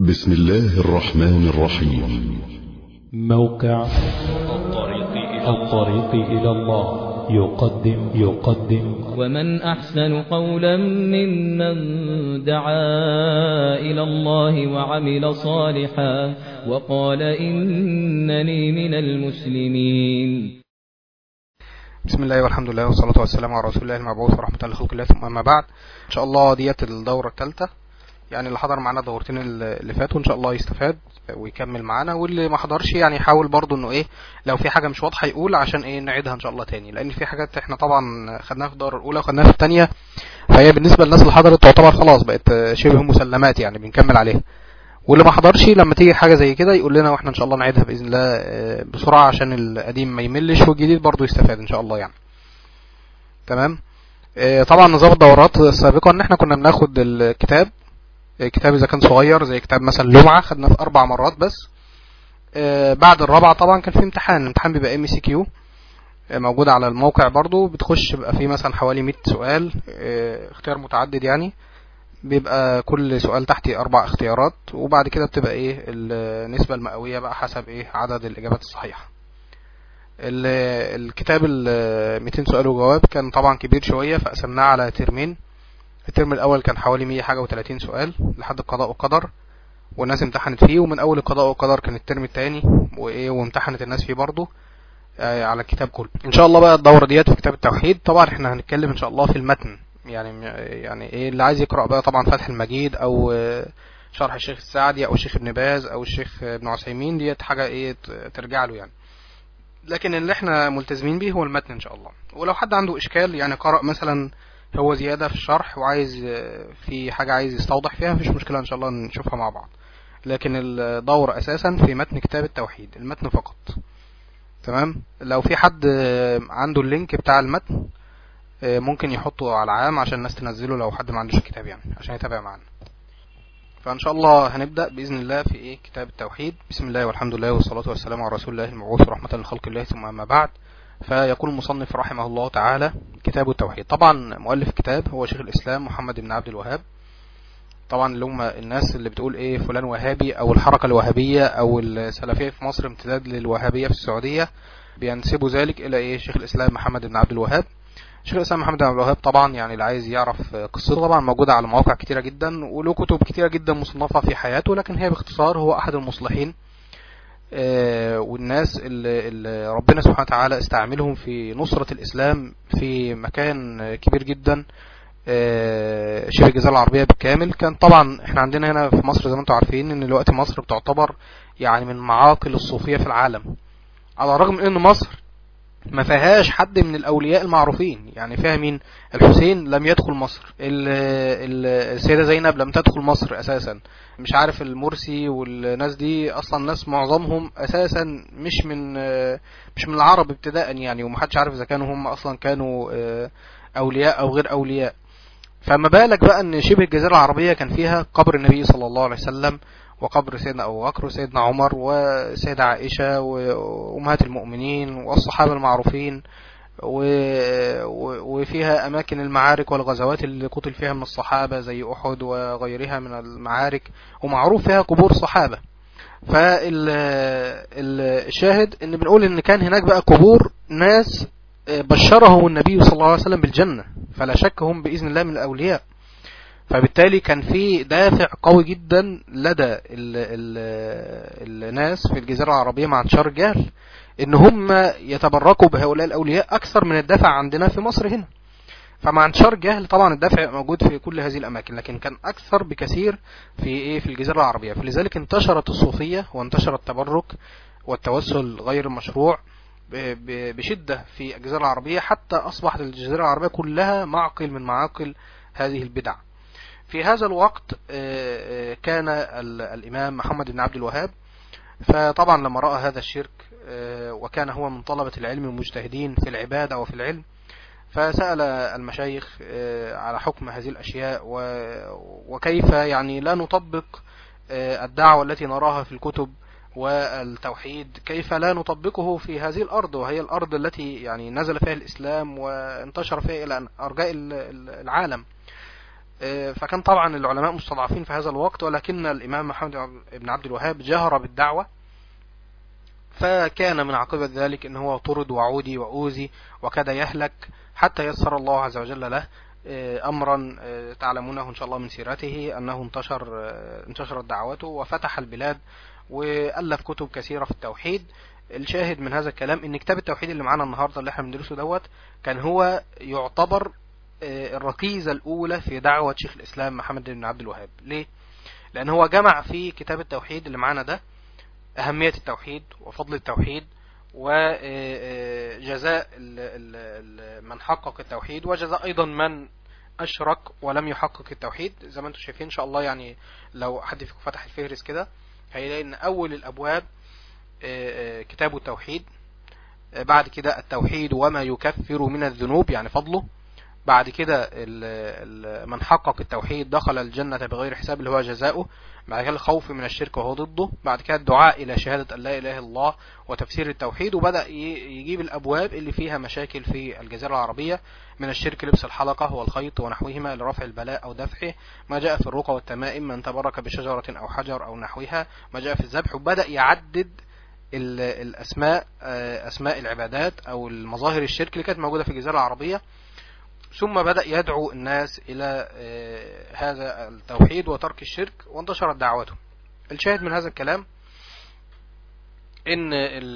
بسم الله الرحمن الرحيم موقع الطريق إلى الله يقدم يقدم ومن أحسن قولا ممن دعا إلى الله وعمل صالحا وقال إنني من المسلمين بسم الله والحمد لله والصلاة والسلام على رسول الله المبعوث ورحمة الله خلق الله ثم أما بعد إن شاء الله ديت الدورة الثالثة يعني اللي حضر معانا دورتين اللي فاتوا إن شاء الله يستفاد ويكمل معانا واللي ما حضرش يعني يحاول برضو إنه إيه لو في حاجة مش واضحة يقول عشان إيه نعيدها إن شاء الله تاني لأن في حاجات إحنا طبعا خدناها في الدورة الأولى وخدناها في الثانية فهي بالنسبة للناس اللي حضرت تعتبر خلاص بقت شبه مسلمات يعني بنكمل عليها واللي ما حضرش لما تيجي حاجة زي كده يقول لنا واحنا ان شاء الله نعيدها بإذن الله بسرعة عشان القديم ما يملش والجديد برضو يستفاد ان شاء الله يعني تمام طبعا نظام الدورات السابقة ان احنا كنا بناخد الكتاب كتاب اذا كان صغير زي كتاب مثلا لمعة خدناه في اربع مرات بس بعد الرابعة طبعا كان في امتحان الامتحان بيبقى ام سي كيو موجود على الموقع برضو بتخش بيبقى فيه مثلا حوالي 100 سؤال اختيار متعدد يعني بيبقى كل سؤال تحتي اربع اختيارات وبعد كده بتبقى ايه النسبة المئوية بقى حسب ايه عدد الاجابات الصحيحة الكتاب ال 200 سؤال وجواب كان طبعا كبير شوية فقسمناه على ترمين الترم الاول كان حوالي 100 حاجة و30 سؤال لحد القضاء والقدر والناس امتحنت فيه ومن اول القضاء والقدر كان الترم الثاني وايه وامتحنت الناس فيه برضه على الكتاب كله ان شاء الله بقى الدورة ديت في كتاب التوحيد طبعا احنا هنتكلم ان شاء الله في المتن يعني يعني ايه اللي عايز يقرأ بقى طبعا فتح المجيد او شرح الشيخ السعدي او الشيخ ابن باز او الشيخ ابن عثيمين ديت حاجة ايه ترجع له يعني لكن اللي احنا ملتزمين بيه هو المتن ان شاء الله ولو حد عنده اشكال يعني قرأ مثلا هو زيادة في الشرح وعايز في حاجة عايز يستوضح فيها مفيش مشكلة ان شاء الله نشوفها مع بعض لكن الدور اساسا في متن كتاب التوحيد المتن فقط تمام لو في حد عنده اللينك بتاع المتن ممكن يحطه على العام عشان الناس تنزله لو حد ما عندوش الكتاب يعني عشان يتابع معانا فان شاء الله هنبدا باذن الله في ايه كتاب التوحيد بسم الله والحمد لله والصلاه والسلام على رسول الله المبعوث رحمه لخلق الله ثم اما بعد فيقول المصنف رحمه الله تعالى كتاب التوحيد طبعا مؤلف الكتاب هو شيخ الاسلام محمد بن عبد الوهاب طبعا اللي هم الناس اللي بتقول ايه فلان وهابي او الحركه الوهابيه او السلفيه في مصر امتداد للوهابيه في السعوديه بينسبوا ذلك الى ايه شيخ الاسلام محمد بن عبد الوهاب شيخ الاسلام محمد بن عبد الوهاب طبعا يعني اللي عايز يعرف قصته طبعا موجوده على مواقع كتيره جدا وله كتب كتيره جدا مصنفه في حياته لكن هي باختصار هو احد المصلحين والناس اللي, اللي ربنا سبحانه وتعالى استعملهم في نصرة الإسلام في مكان كبير جدا شبه الجزيرة العربية بالكامل كان طبعا احنا عندنا هنا في مصر زي ما انتم عارفين ان دلوقتي مصر بتعتبر يعني من معاقل الصوفية في العالم على الرغم من ان مصر ما فيهاش حد من الاولياء المعروفين يعني فيها مين الحسين لم يدخل مصر السيدة زينب لم تدخل مصر اساسا مش عارف المرسي والناس دي اصلا ناس معظمهم اساسا مش من مش من العرب ابتداء يعني ومحدش عارف اذا كانوا هم اصلا كانوا اولياء او غير اولياء فما بالك بقى ان شبه الجزيرة العربية كان فيها قبر النبي صلى الله عليه وسلم وقبر سيدنا أبو بكر وسيدنا عمر وسيدة عائشة وأمهات المؤمنين والصحابة المعروفين وفيها أماكن المعارك والغزوات اللي قتل فيها من الصحابة زي أحد وغيرها من المعارك ومعروف فيها قبور صحابة فالشاهد ان بنقول ان كان هناك بقى قبور ناس بشرهم النبي صلى الله عليه وسلم بالجنة فلا شك هم بإذن الله من الأولياء فبالتالي كان في دافع قوي جدا لدى ال ال الناس في الجزيرة العربية مع انتشار الجهل ان هم يتبركوا بهؤلاء الاولياء اكثر من الدافع عندنا في مصر هنا فمع انتشار الجهل طبعا الدافع موجود في كل هذه الاماكن لكن كان اكثر بكثير في ايه في الجزيرة العربية فلذلك انتشرت الصوفية وانتشر التبرك والتوسل غير المشروع بشدة في الجزيرة العربية حتى اصبحت الجزيرة العربية كلها معقل من معاقل هذه البدع في هذا الوقت كان الإمام محمد بن عبد الوهاب فطبعا لما رأى هذا الشرك وكان هو من طلبة العلم المجتهدين في العبادة وفي العلم فسأل المشايخ على حكم هذه الأشياء وكيف يعني لا نطبق الدعوة التي نراها في الكتب والتوحيد كيف لا نطبقه في هذه الأرض وهي الأرض التي يعني نزل فيها الإسلام وانتشر فيها إلى أرجاء العالم فكان طبعا العلماء مستضعفين في هذا الوقت ولكن الإمام محمد بن عبد الوهاب جهر بالدعوة فكان من عاقبة ذلك ان هو طرد وعودي وأوزي وكاد يهلك حتى يسر الله عز وجل له أمرا تعلمونه إن شاء الله من سيرته أنه انتشر انتشرت دعوته وفتح البلاد وألف كتب كثيرة في التوحيد الشاهد من هذا الكلام ان كتاب التوحيد اللي معانا النهاردة اللي احنا بندرسه دوت كان هو يعتبر الركيزة الأولى في دعوة شيخ الإسلام محمد بن عبد الوهاب ليه؟ لأن هو جمع في كتاب التوحيد اللي معانا ده أهمية التوحيد وفضل التوحيد وجزاء من حقق التوحيد وجزاء أيضا من أشرك ولم يحقق التوحيد زي ما انتم شايفين إن شاء الله يعني لو حد فيكم فتح الفهرس كده هيلاقي إن أول الأبواب كتاب التوحيد بعد كده التوحيد وما يكفر من الذنوب يعني فضله بعد كده من حقق التوحيد دخل الجنة بغير حساب اللي هو جزاؤه بعد كده الخوف من الشرك وهو ضده بعد كده الدعاء إلى شهادة أن لا إله إلا الله وتفسير التوحيد وبدأ يجيب الأبواب اللي فيها مشاكل في الجزيرة العربية من الشرك لبس الحلقة والخيط ونحوهما لرفع البلاء أو دفعه ما جاء في الرقى والتمائم من تبرك بشجرة أو حجر أو نحوها ما جاء في الذبح وبدأ يعدد الأسماء أسماء العبادات أو المظاهر الشرك اللي كانت موجودة في الجزيرة العربية ثم بدأ يدعو الناس إلى هذا التوحيد وترك الشرك وانتشرت دعوته الشاهد من هذا الكلام إن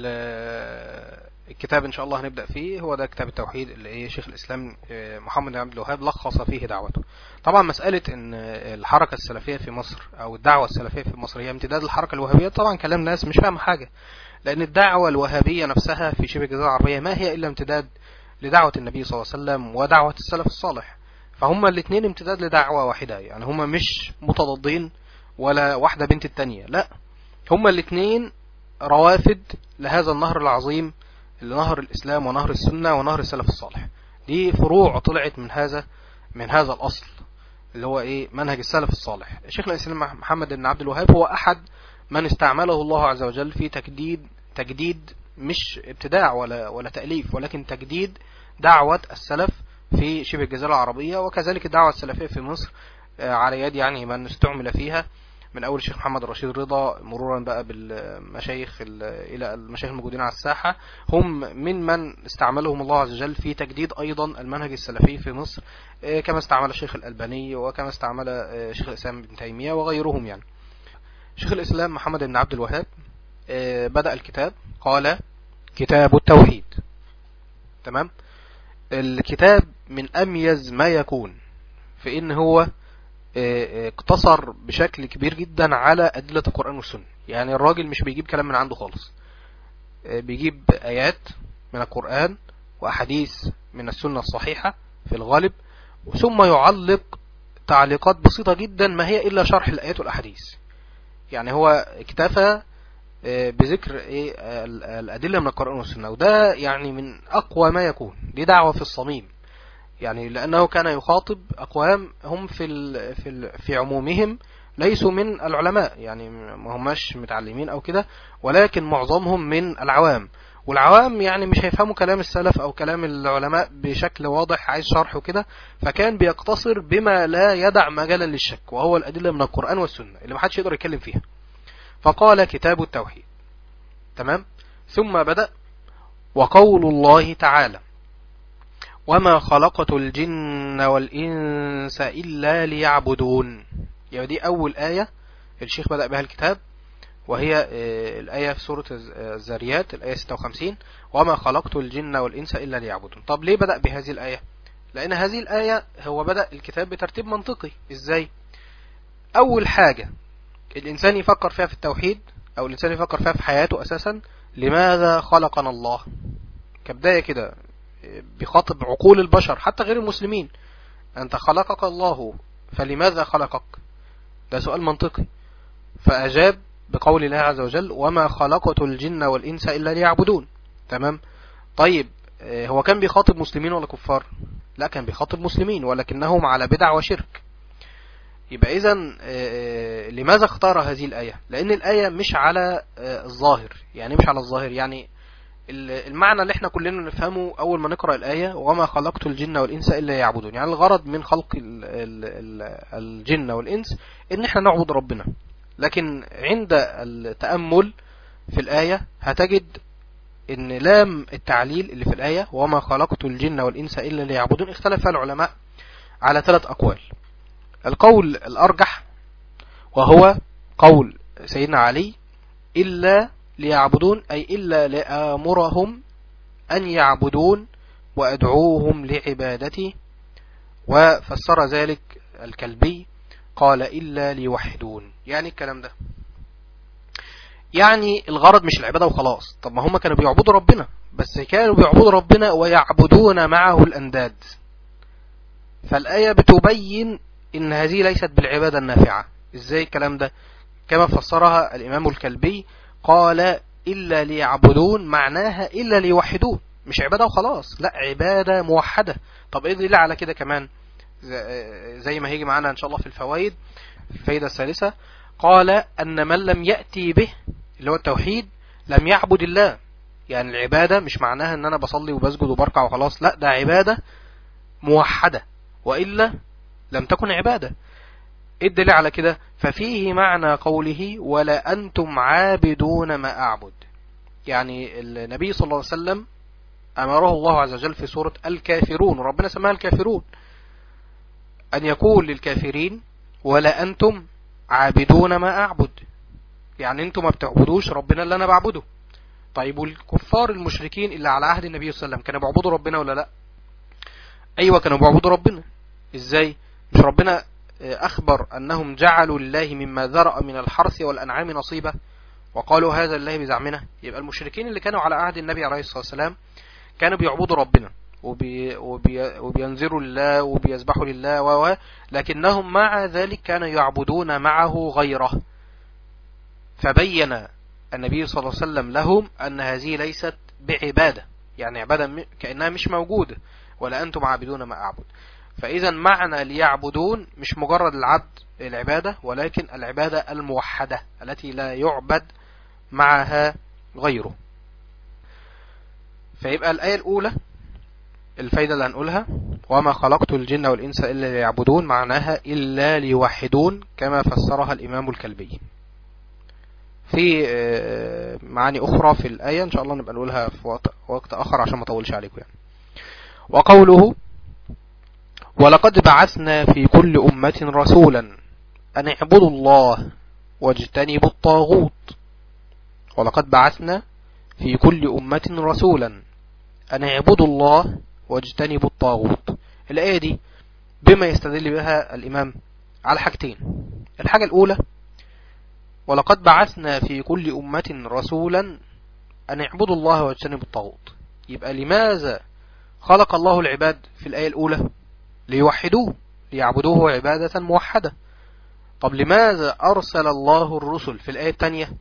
الكتاب إن شاء الله هنبدأ فيه هو ده كتاب التوحيد اللي إيه شيخ الإسلام محمد بن عبد الوهاب لخص فيه دعوته طبعا مسألة إن الحركة السلفية في مصر أو الدعوة السلفية في مصر هي امتداد الحركة الوهابية طبعا كلام ناس مش فاهم حاجة لأن الدعوة الوهابية نفسها في شبه الجزيرة العربية ما هي إلا امتداد لدعوة النبي صلى الله عليه وسلم ودعوة السلف الصالح فهما الاثنين امتداد لدعوة واحدة يعني هما مش متضادين ولا واحدة بنت التانية لا هما الاثنين روافد لهذا النهر العظيم اللي نهر الإسلام ونهر السنة ونهر السلف الصالح دي فروع طلعت من هذا من هذا الأصل اللي هو ايه منهج السلف الصالح شيخ الإسلام محمد بن عبد الوهاب هو أحد من استعمله الله عز وجل في تجديد تجديد مش ابتداع ولا ولا تأليف ولكن تجديد دعوة السلف في شبه الجزيرة العربية وكذلك الدعوة السلفية في مصر على يد يعني من استعمل فيها من أول الشيخ محمد رشيد رضا مرورا بقى بالمشايخ إلى المشايخ الموجودين على الساحة هم من من استعملهم الله عز وجل في تجديد أيضا المنهج السلفي في مصر كما استعمل الشيخ الألباني وكما استعمل شيخ الإسلام بن تيمية وغيرهم يعني شيخ الإسلام محمد بن عبد الوهاب بدأ الكتاب قال كتاب التوحيد تمام الكتاب من أميز ما يكون في إن هو اقتصر بشكل كبير جدا على أدلة القرآن والسنة يعني الراجل مش بيجيب كلام من عنده خالص بيجيب آيات من القرآن وأحاديث من السنة الصحيحة في الغالب ثم يعلق تعليقات بسيطة جدا ما هي إلا شرح الآيات والأحاديث يعني هو اكتفى بذكر ايه الأدلة من القرآن والسنة وده يعني من أقوى ما يكون دي دعوة في الصميم يعني لأنه كان يخاطب أقوام هم في ال في ال في عمومهم ليسوا من العلماء يعني ما هماش متعلمين أو كده ولكن معظمهم من العوام والعوام يعني مش هيفهموا كلام السلف أو كلام العلماء بشكل واضح عايز شرح وكده فكان بيقتصر بما لا يدع مجالا للشك وهو الأدلة من القرآن والسنة اللي محدش يقدر يتكلم فيها فقال كتاب التوحيد تمام ثم بدأ وقول الله تعالى وما خلقت الجن والإنس إلا ليعبدون يعني دي أول آية الشيخ بدأ بها الكتاب وهي الآية في سورة الزاريات الآية 56 وما خلقت الجن والإنس إلا ليعبدون طب ليه بدأ بهذه الآية لأن هذه الآية هو بدأ الكتاب بترتيب منطقي إزاي أول حاجة الإنسان يفكر فيها في التوحيد أو الإنسان يفكر فيها في حياته أساسا لماذا خلقنا الله كبداية كده بخاطب عقول البشر حتى غير المسلمين أنت خلقك الله فلماذا خلقك ده سؤال منطقي فأجاب بقول الله عز وجل وما خلقت الجن والإنس إلا ليعبدون تمام طيب هو كان بيخاطب مسلمين ولا كفار لا كان بيخاطب مسلمين ولكنهم على بدع وشرك يبقى إذا لماذا اختار هذه الآية لأن الآية مش على الظاهر يعني مش على الظاهر يعني المعنى اللي احنا كلنا نفهمه اول ما نقرأ الآية وما خلقت الجن والإنس إلا يعبدون يعني الغرض من خلق ال ال ال الجن والإنس ان احنا نعبد ربنا لكن عند التأمل في الآية هتجد ان لام التعليل اللي في الآية وما خلقت الجن والإنس إلا ليعبدون اختلف العلماء على ثلاث أقوال القول الأرجح وهو قول سيدنا علي إلا ليعبدون أي إلا لآمرهم أن يعبدون وأدعوهم لعبادتي وفسر ذلك الكلبي قال إلا ليوحدون يعني الكلام ده يعني الغرض مش العبادة وخلاص طب ما هم كانوا بيعبدوا ربنا بس كانوا بيعبدوا ربنا ويعبدون معه الأنداد فالآية بتبين إن هذه ليست بالعبادة النافعة إزاي الكلام ده كما فسرها الإمام الكلبي قال إلا ليعبدون معناها إلا ليوحدون مش عبادة وخلاص لا عبادة موحدة طب إيه دليل على كده كمان زي ما هيجي معانا إن شاء الله في الفوائد الفايدة الثالثة قال أن من لم يأتي به اللي هو التوحيد لم يعبد الله يعني العبادة مش معناها ان انا بصلي وبسجد وبركع وخلاص لا ده عبادة موحدة وإلا لم تكن عبادة ايه الدليل على كده ففيه معنى قوله ولا أنتم عابدون ما أعبد يعني النبي صلى الله عليه وسلم أمره الله عز وجل في سورة الكافرون وربنا سماها الكافرون أن يقول للكافرين ولا أنتم عابدون ما أعبد يعني أنتم ما بتعبدوش ربنا اللي أنا بعبده طيب والكفار المشركين اللي على عهد النبي صلى الله عليه وسلم كانوا بيعبدوا ربنا ولا لا أيوة كانوا بيعبدوا ربنا إزاي مش ربنا أخبر أنهم جعلوا لله مما ذرأ من الحرث والأنعام نصيبة وقالوا هذا الله بزعمنا يبقى المشركين اللي كانوا على عهد النبي عليه الصلاة والسلام كانوا بيعبدوا ربنا وبي وبي وبينذروا لله وبيسبحوا لله و لكنهم مع ذلك كانوا يعبدون معه غيره فبين النبي صلى الله عليه وسلم لهم أن هذه ليست بعبادة يعني عبادة كأنها مش موجودة ولا أنتم عابدون ما أعبد فإذا معنى ليعبدون مش مجرد العبد العبادة ولكن العبادة الموحدة التي لا يعبد معها غيره فيبقى الآية الأولى الفايدة اللي هنقولها وما خلقت الجن والإنس إلا ليعبدون معناها إلا ليوحدون كما فسرها الإمام الكلبي في معاني أخرى في الآية إن شاء الله نبقى نقولها في وقت, وقت آخر عشان ما أطولش عليكم يعني وقوله ولقد بعثنا في كل أمة رسولا أن اعبدوا الله واجتنبوا الطاغوت ولقد بعثنا في كل أمة رسولا أن اعبدوا الله واجتنبوا الطاغوت الآية دي بما يستدل بها الإمام على حاجتين الحاجة الأولى ولقد بعثنا في كل أمة رسولا أن اعبدوا الله واجتنبوا الطاغوت يبقى لماذا خلق الله العباد في الآية الأولى ليوحدوه ليعبدوه عبادة موحدة طب لماذا أرسل الله الرسل في الآية الثانية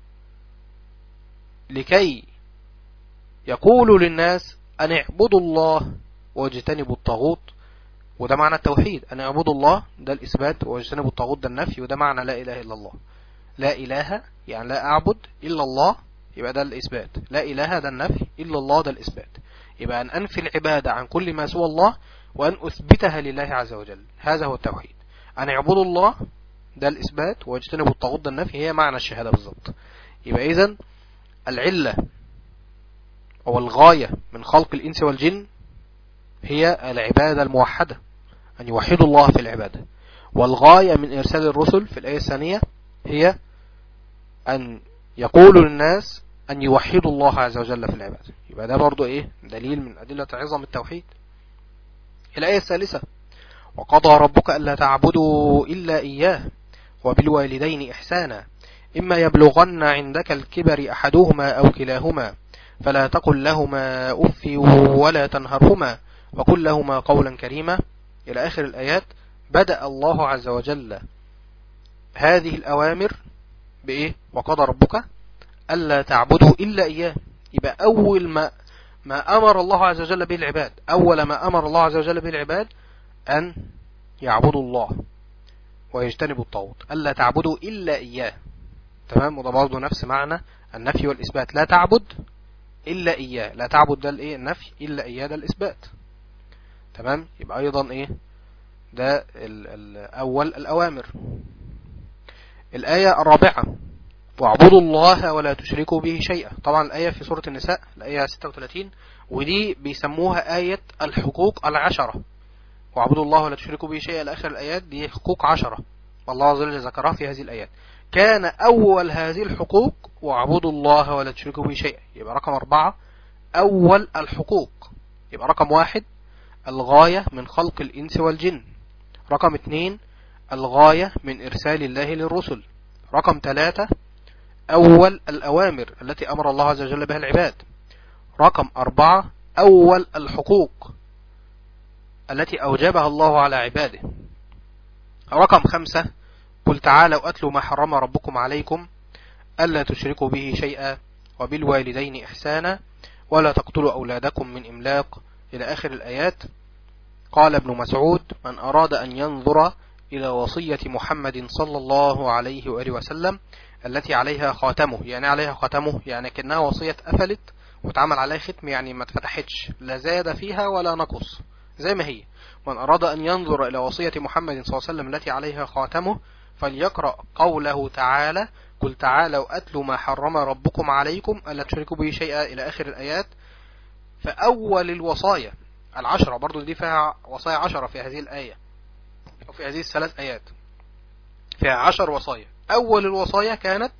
لكي يقولوا للناس أن اعبدوا الله واجتنبوا الطاغوت وده معنى التوحيد أن اعبدوا الله ده الإثبات واجتنبوا الطاغوت ده النفي وده معنى لا إله إلا الله لا إله يعني لا أعبد إلا الله يبقى ده الإثبات لا إله ده النفي إلا الله ده الإثبات يبقى أن أنفي العبادة عن كل ما سوى الله وأن أثبتها لله عز وجل هذا هو التوحيد أن اعبدوا الله ده الإثبات واجتنبوا الطاغوت ده النفي هي معنى الشهادة بالضبط يبقى إذن العلة أو الغاية من خلق الإنس والجن هي العبادة الموحدة أن يوحدوا الله في العبادة والغاية من إرسال الرسل في الآية الثانية هي أن يقولوا للناس أن يوحدوا الله عز وجل في العبادة يبقى ده برضو إيه دليل من أدلة عظم التوحيد الآية الثالثة وقضى ربك ألا تعبدوا إلا إياه وبالوالدين إحسانا إما يبلغن عندك الكبر أحدهما أو كلاهما فلا تقل لهما أف ولا تنهرهما وقل لهما قولا كريما إلى آخر الآيات بدأ الله عز وجل هذه الأوامر بإيه وقضى ربك ألا تعبدوا إلا إياه يبقى أول ما ما أمر الله عز وجل به العباد أول ما أمر الله عز وجل به العباد أن يعبدوا الله ويجتنبوا الطاغوت ألا تعبدوا إلا إياه تمام وده برضه نفس معنى النفي والإثبات لا تعبد إلا إياه لا تعبد ده الإيه النفي إلا إياه ده الإثبات تمام يبقى أيضا إيه ده الأول الأوامر الآية الرابعة واعبدوا الله ولا تشركوا به شيئا طبعا الآية في سورة النساء الآية 36 ودي بيسموها آية الحقوق العشرة واعبدوا الله ولا تشركوا به شيئا لآخر الآيات دي حقوق عشرة والله عز وجل ذكرها في هذه الآيات كان أول هذه الحقوق واعبدوا الله ولا تشركوا به شيئا يبقى رقم أربعة أول الحقوق يبقى رقم واحد الغاية من خلق الإنس والجن رقم اثنين الغاية من إرسال الله للرسل رقم ثلاثة أول الأوامر التي أمر الله عز وجل بها العباد رقم أربعة أول الحقوق التي أوجبها الله على عباده رقم خمسة قل تعالوا أتلوا ما حرم ربكم عليكم ألا تشركوا به شيئا وبالوالدين إحسانا ولا تقتلوا أولادكم من إملاق إلى آخر الآيات قال ابن مسعود من أراد أن ينظر إلى وصية محمد صلى الله عليه وآله وسلم التي عليها خاتمه يعني عليها خاتمه يعني كأنها وصية أفلت واتعمل عليها ختم يعني ما اتفتحتش لا زاد فيها ولا نقص زي ما هي من أراد أن ينظر إلى وصية محمد صلى الله عليه وسلم التي عليها خاتمه فليقرأ قوله تعالى قل تعالوا أتلوا ما حرم ربكم عليكم ألا تشركوا به شيئا إلى آخر الآيات فأول الوصايا العشرة برضو دي فيها وصايا عشرة في هذه الآية أو في هذه الثلاث آيات فيها عشر وصايا أول الوصايا كانت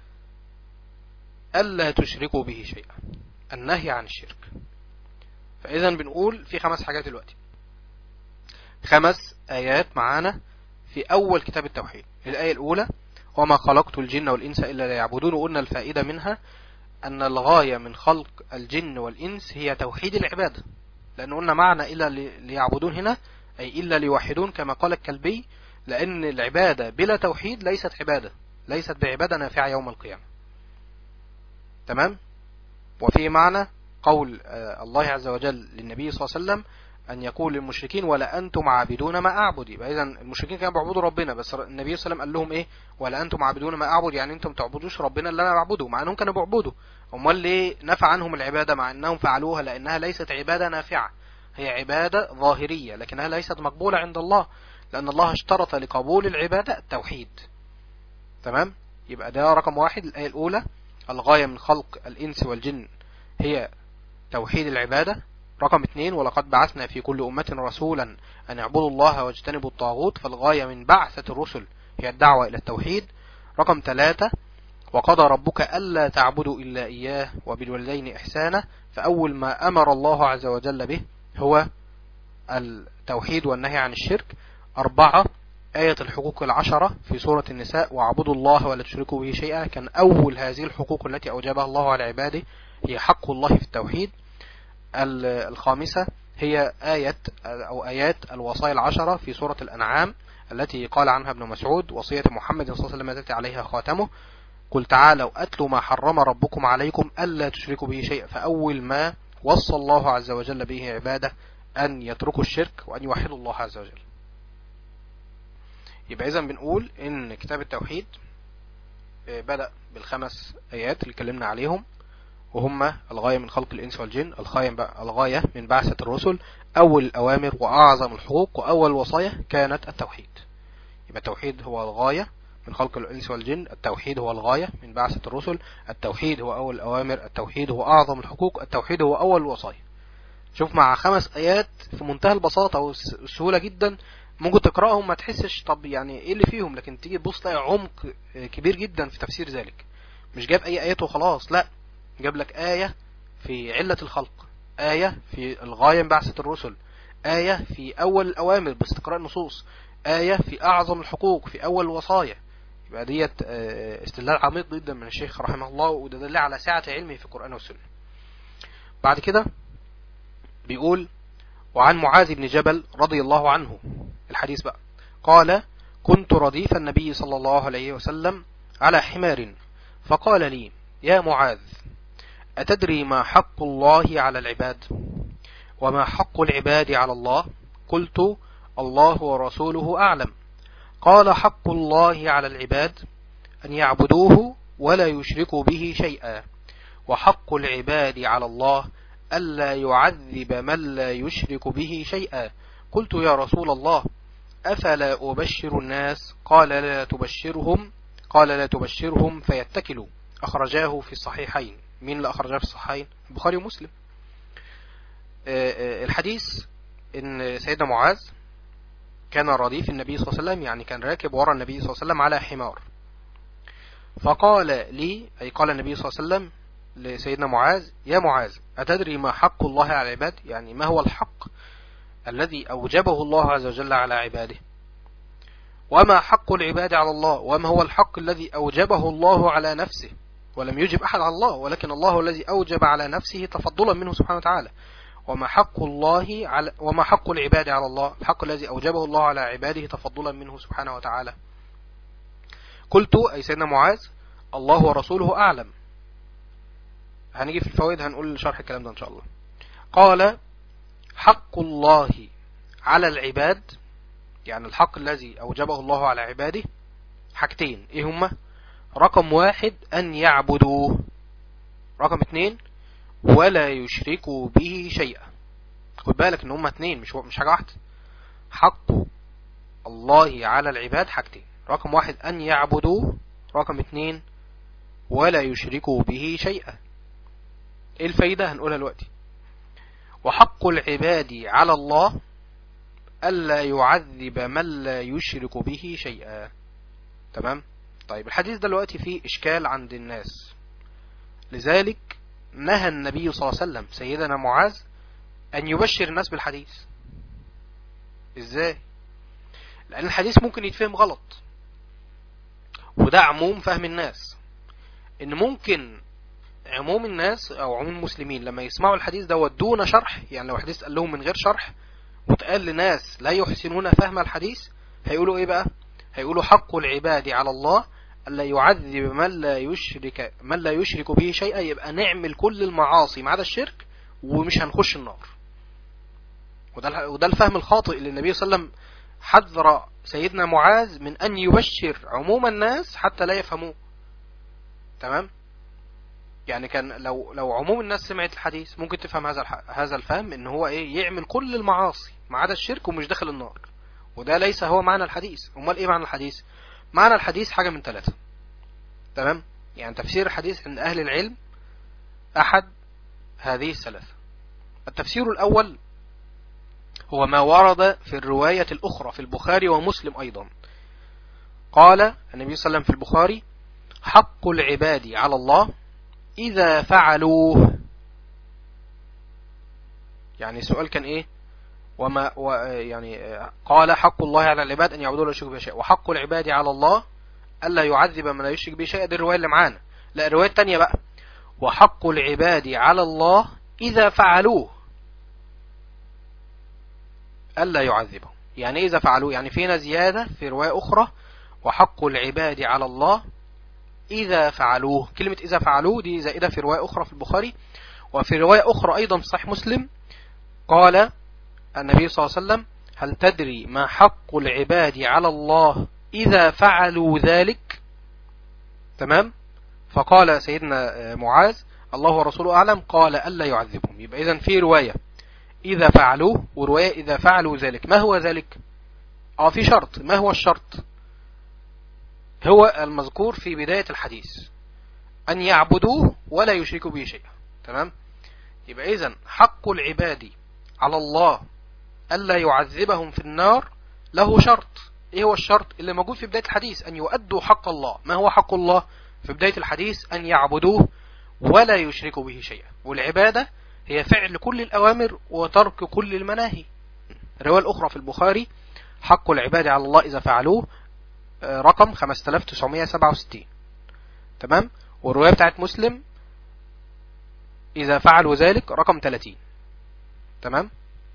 ألا تشركوا به شيئا النهي عن الشرك فإذا بنقول في خمس حاجات دلوقتي خمس آيات معانا في أول كتاب التوحيد الآية الأولى وما خلقت الجن والإنس إلا ليعبدون وقلنا الفائدة منها أن الغاية من خلق الجن والإنس هي توحيد العبادة لأن قلنا معنى إلا ليعبدون هنا أي إلا ليوحدون كما قال الكلبي لأن العبادة بلا توحيد ليست عبادة ليست بعبادة نافعة يوم القيامة تمام وفي معنى قول الله عز وجل للنبي صلى الله عليه وسلم أن يقول للمشركين ولا أنتم عابدون ما أعبد يبقى إذا المشركين كانوا بيعبدوا ربنا بس النبي صلى الله عليه وسلم قال لهم إيه ولا أنتم عابدون ما أعبد يعني أنتم تعبدوش ربنا اللي أنا بعبده مع أنهم كانوا بيعبدوا أمال ليه نفع عنهم العبادة مع أنهم فعلوها لأنها ليست عبادة نافعة هي عبادة ظاهرية لكنها ليست مقبولة عند الله لأن الله اشترط لقبول العبادة التوحيد تمام يبقى ده رقم واحد الآية الأولى الغاية من خلق الإنس والجن هي توحيد العبادة رقم اثنين ولقد بعثنا في كل أمة رسولا أن يعبدوا الله واجتنبوا الطاغوت فالغاية من بعثة الرسل هي الدعوة إلى التوحيد رقم ثلاثة وقضى ربك ألا تعبدوا إلا إياه وبالوالدين إحسانا فأول ما أمر الله عز وجل به هو التوحيد والنهي عن الشرك أربعة آية الحقوق العشرة في سورة النساء واعبدوا الله ولا تشركوا به شيئا كان أول هذه الحقوق التي أوجبها الله على عباده هي حق الله في التوحيد الخامسة هي آية أو آيات الوصايا العشرة في سورة الأنعام التي قال عنها ابن مسعود وصية محمد صلى الله عليه وسلم التي عليها خاتمه قل تعالوا أتلوا ما حرم ربكم عليكم ألا تشركوا به شيئا فأول ما وصى الله عز وجل به عباده أن يتركوا الشرك وأن يوحدوا الله عز وجل يبقى إذا بنقول إن كتاب التوحيد بدأ بالخمس آيات اللي اتكلمنا عليهم وهم الغاية من خلق الإنس والجن الغاية من بعثة الرسل أول الأوامر وأعظم الحقوق وأول الوصايا كانت التوحيد يبقى التوحيد هو الغاية من خلق الإنس والجن التوحيد هو الغاية من بعثة الرسل التوحيد هو أول الأوامر التوحيد هو أعظم الحقوق التوحيد هو أول الوصايا شوف مع خمس آيات في منتهى البساطة والسهولة جدا ممكن تقرأهم ما تحسش طب يعني ايه اللي فيهم لكن تيجي تبص تلاقي عمق كبير جدا في تفسير ذلك مش جاب اي ايات وخلاص لا جاب لك آية في علة الخلق آية في الغاية من بعثة الرسل آية في أول الأوامر باستقراء النصوص آية في أعظم الحقوق في أول الوصايا يبقى ديت استدلال عميق جدا من الشيخ رحمه الله وده دليل على سعة علمه في القرآن والسنة بعد كده بيقول وعن معاذ بن جبل رضي الله عنه الحديث بقى قال كنت رديف النبي صلى الله عليه وسلم على حمار فقال لي يا معاذ أتدري ما حق الله على العباد وما حق العباد على الله قلت الله ورسوله أعلم قال حق الله على العباد أن يعبدوه ولا يشركوا به شيئا وحق العباد على الله ألا يعذب من لا يشرك به شيئا قلت يا رسول الله أفلا أبشر الناس قال لا تبشرهم قال لا تبشرهم فيتكلوا أخرجاه في الصحيحين مين اللي أخرجاه في الصحيحين البخاري ومسلم الحديث إن سيدنا معاذ كان رديف النبي صلى الله عليه وسلم يعني كان راكب وراء النبي صلى الله عليه وسلم على حمار فقال لي أي قال النبي صلى الله عليه وسلم لسيدنا معاذ يا معاذ أتدري ما حق الله على العباد يعني ما هو الحق الذي أوجبه الله عز وجل على عباده وما حق العباد على الله وما هو الحق الذي أوجبه الله على نفسه ولم يجب أحد على الله ولكن الله الذي أوجب على نفسه تفضلا منه سبحانه وتعالى وما حق الله على وما حق العباد على الله الحق الذي أوجبه الله على عباده تفضلا منه سبحانه وتعالى قلت أي سيدنا معاذ الله ورسوله أعلم هنيجي في الفوائد هنقول شرح الكلام ده إن شاء الله قال حق الله على العباد يعني الحق الذي أوجبه الله على عباده حاجتين إيه هما رقم واحد أن يعبدوه رقم اتنين ولا يشركوا به شيئا خد بالك ان هما اتنين مش مش حاجة واحدة حق الله على العباد حاجتين رقم واحد أن يعبدوه رقم اتنين ولا يشركوا به شيئا ايه الفايدة هنقولها دلوقتي وحق العباد على الله ألا يعذب من لا يشرك به شيئا تمام طيب الحديث دلوقتي فيه إشكال عند الناس لذلك نهى النبي صلى الله عليه وسلم سيدنا معاذ أن يبشر الناس بالحديث إزاي لأن الحديث ممكن يتفهم غلط وده عموم فهم الناس إن ممكن عموم الناس أو عموم المسلمين لما يسمعوا الحديث ده دون شرح يعني لو الحديث قال لهم من غير شرح وتقال لناس لا يحسنون فهم الحديث هيقولوا ايه بقى هيقولوا حق العباد على الله ألا يعذب من لا يشرك من لا يشرك به شيئا يبقى نعمل كل المعاصي ما عدا الشرك ومش هنخش النار وده وده الفهم الخاطئ اللي النبي صلى الله عليه وسلم حذر سيدنا معاذ من أن يبشر عموم الناس حتى لا يفهموه تمام يعني كان لو لو عموم الناس سمعت الحديث ممكن تفهم هذا هذا الفهم ان هو ايه يعمل كل المعاصي ما عدا الشرك ومش داخل النار وده ليس هو معنى الحديث امال ايه معنى الحديث معنى الحديث حاجة من ثلاثة تمام يعني تفسير الحديث عند اهل العلم احد هذه الثلاثة التفسير الاول هو ما ورد في الرواية الاخرى في البخاري ومسلم ايضا قال النبي صلى الله عليه وسلم في البخاري حق العباد على الله إذا فعلوه يعني السؤال كان إيه وما و يعني قال حق الله على العباد أن يعبدوا لا يشركوا به شيء وحق العباد على الله ألا يعذب من لا يشرك به شيء دي الرواية اللي معانا لا الرواية الثانية بقى وحق العباد على الله إذا فعلوه ألا يعذبهم يعني إذا فعلوه يعني فينا زيادة في رواية أخرى وحق العباد على الله إذا فعلوه كلمة إذا فعلوه دي زائدة في رواية أخرى في البخاري وفي رواية أخرى أيضا في صحيح مسلم قال النبي صلى الله عليه وسلم هل تدري ما حق العباد على الله إذا فعلوا ذلك تمام فقال سيدنا معاذ الله ورسوله أعلم قال ألا يعذبهم يبقى إذن في رواية إذا فعلوه ورواية إذا فعلوا ذلك ما هو ذلك آه في شرط ما هو الشرط هو المذكور في بداية الحديث أن يعبدوه ولا يشركوا به شيئا تمام يبقى إذن حق العباد على الله ألا يعذبهم في النار له شرط إيه هو الشرط اللي موجود في بداية الحديث أن يؤدوا حق الله ما هو حق الله في بداية الحديث أن يعبدوه ولا يشركوا به شيئا والعبادة هي فعل كل الأوامر وترك كل المناهي الرواية الأخرى في البخاري حق العباد على الله إذا فعلوه رقم 5967 تمام والرواية بتاعت مسلم إذا فعلوا ذلك رقم 30 تمام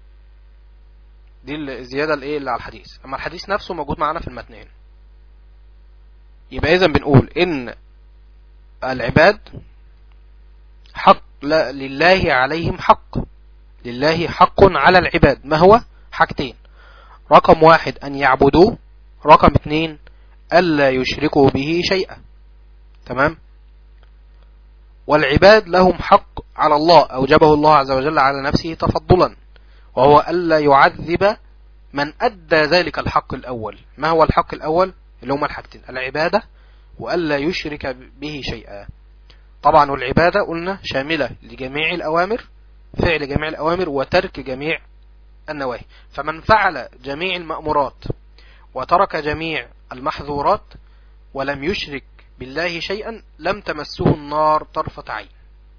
دي الزيادة الايه اللي على الحديث اما الحديث نفسه موجود معنا في المتنين يبقى اذا بنقول ان العباد حق لا لله عليهم حق لله حق على العباد ما هو حاجتين رقم واحد ان يعبدوه رقم اتنين ألا يشركوا به شيئا تمام والعباد لهم حق على الله أوجبه الله عز وجل على نفسه تفضلا وهو ألا يعذب من أدى ذلك الحق الأول ما هو الحق الأول اللي هما الحاجتين العبادة وألا يشرك به شيئا طبعا والعبادة قلنا شاملة لجميع الأوامر فعل جميع الأوامر وترك جميع النواهي فمن فعل جميع المأمورات وترك جميع المحظورات ولم يشرك بالله شيئا لم تمسه النار طرفة عين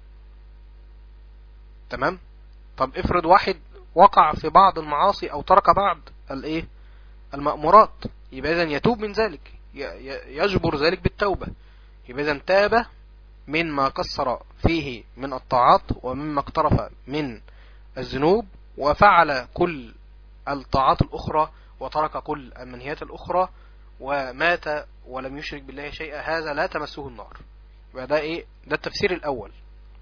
تمام طب افرض واحد وقع في بعض المعاصي او ترك بعض الايه المأمورات يبقى اذا يتوب من ذلك يجبر ذلك بالتوبة يبقى اذا تاب مما قصر فيه من الطاعات ومما اقترف من الذنوب وفعل كل الطاعات الأخرى وترك كل المنهيات الأخرى ومات ولم يشرك بالله شيئا هذا لا تمسه النار يبقى ده ايه ده التفسير الأول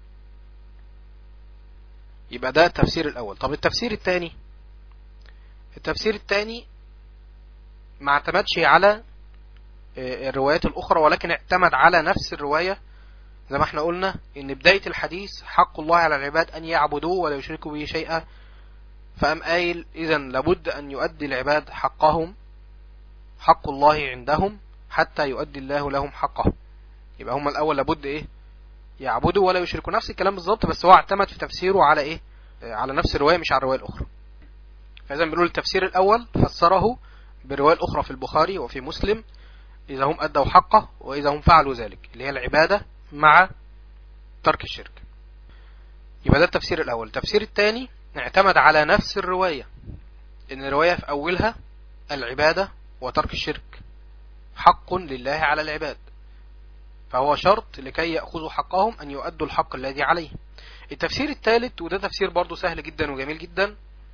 يبقى ده التفسير الأول طب التفسير الثاني التفسير الثاني ما اعتمدش على الروايات الأخرى ولكن اعتمد على نفس الرواية زي ما احنا قلنا ان بداية الحديث حق الله على العباد ان يعبدوه ولا يشركوا به شيئا فأم قايل اذا لابد ان يؤدي العباد حقهم حق الله عندهم حتى يؤدي الله لهم حقهم يبقى هم الاول لابد ايه يعبدوا ولا يشركوا نفس الكلام بالظبط بس هو اعتمد في تفسيره على ايه على نفس الرواية مش على الرواية الاخرى فاذا بنقول التفسير الاول فسره بالرواية الاخرى في البخاري وفي مسلم اذا هم ادوا حقه واذا هم فعلوا ذلك اللي هي العبادة مع ترك الشرك يبقى ده التفسير الأول التفسير الثاني اعتمد على نفس الرواية ان الرواية في أولها العبادة وترك الشرك حق لله على العباد فهو شرط لكي يأخذوا حقهم أن يؤدوا الحق الذي عليه التفسير الثالث وده تفسير برضو سهل جدا وجميل جدا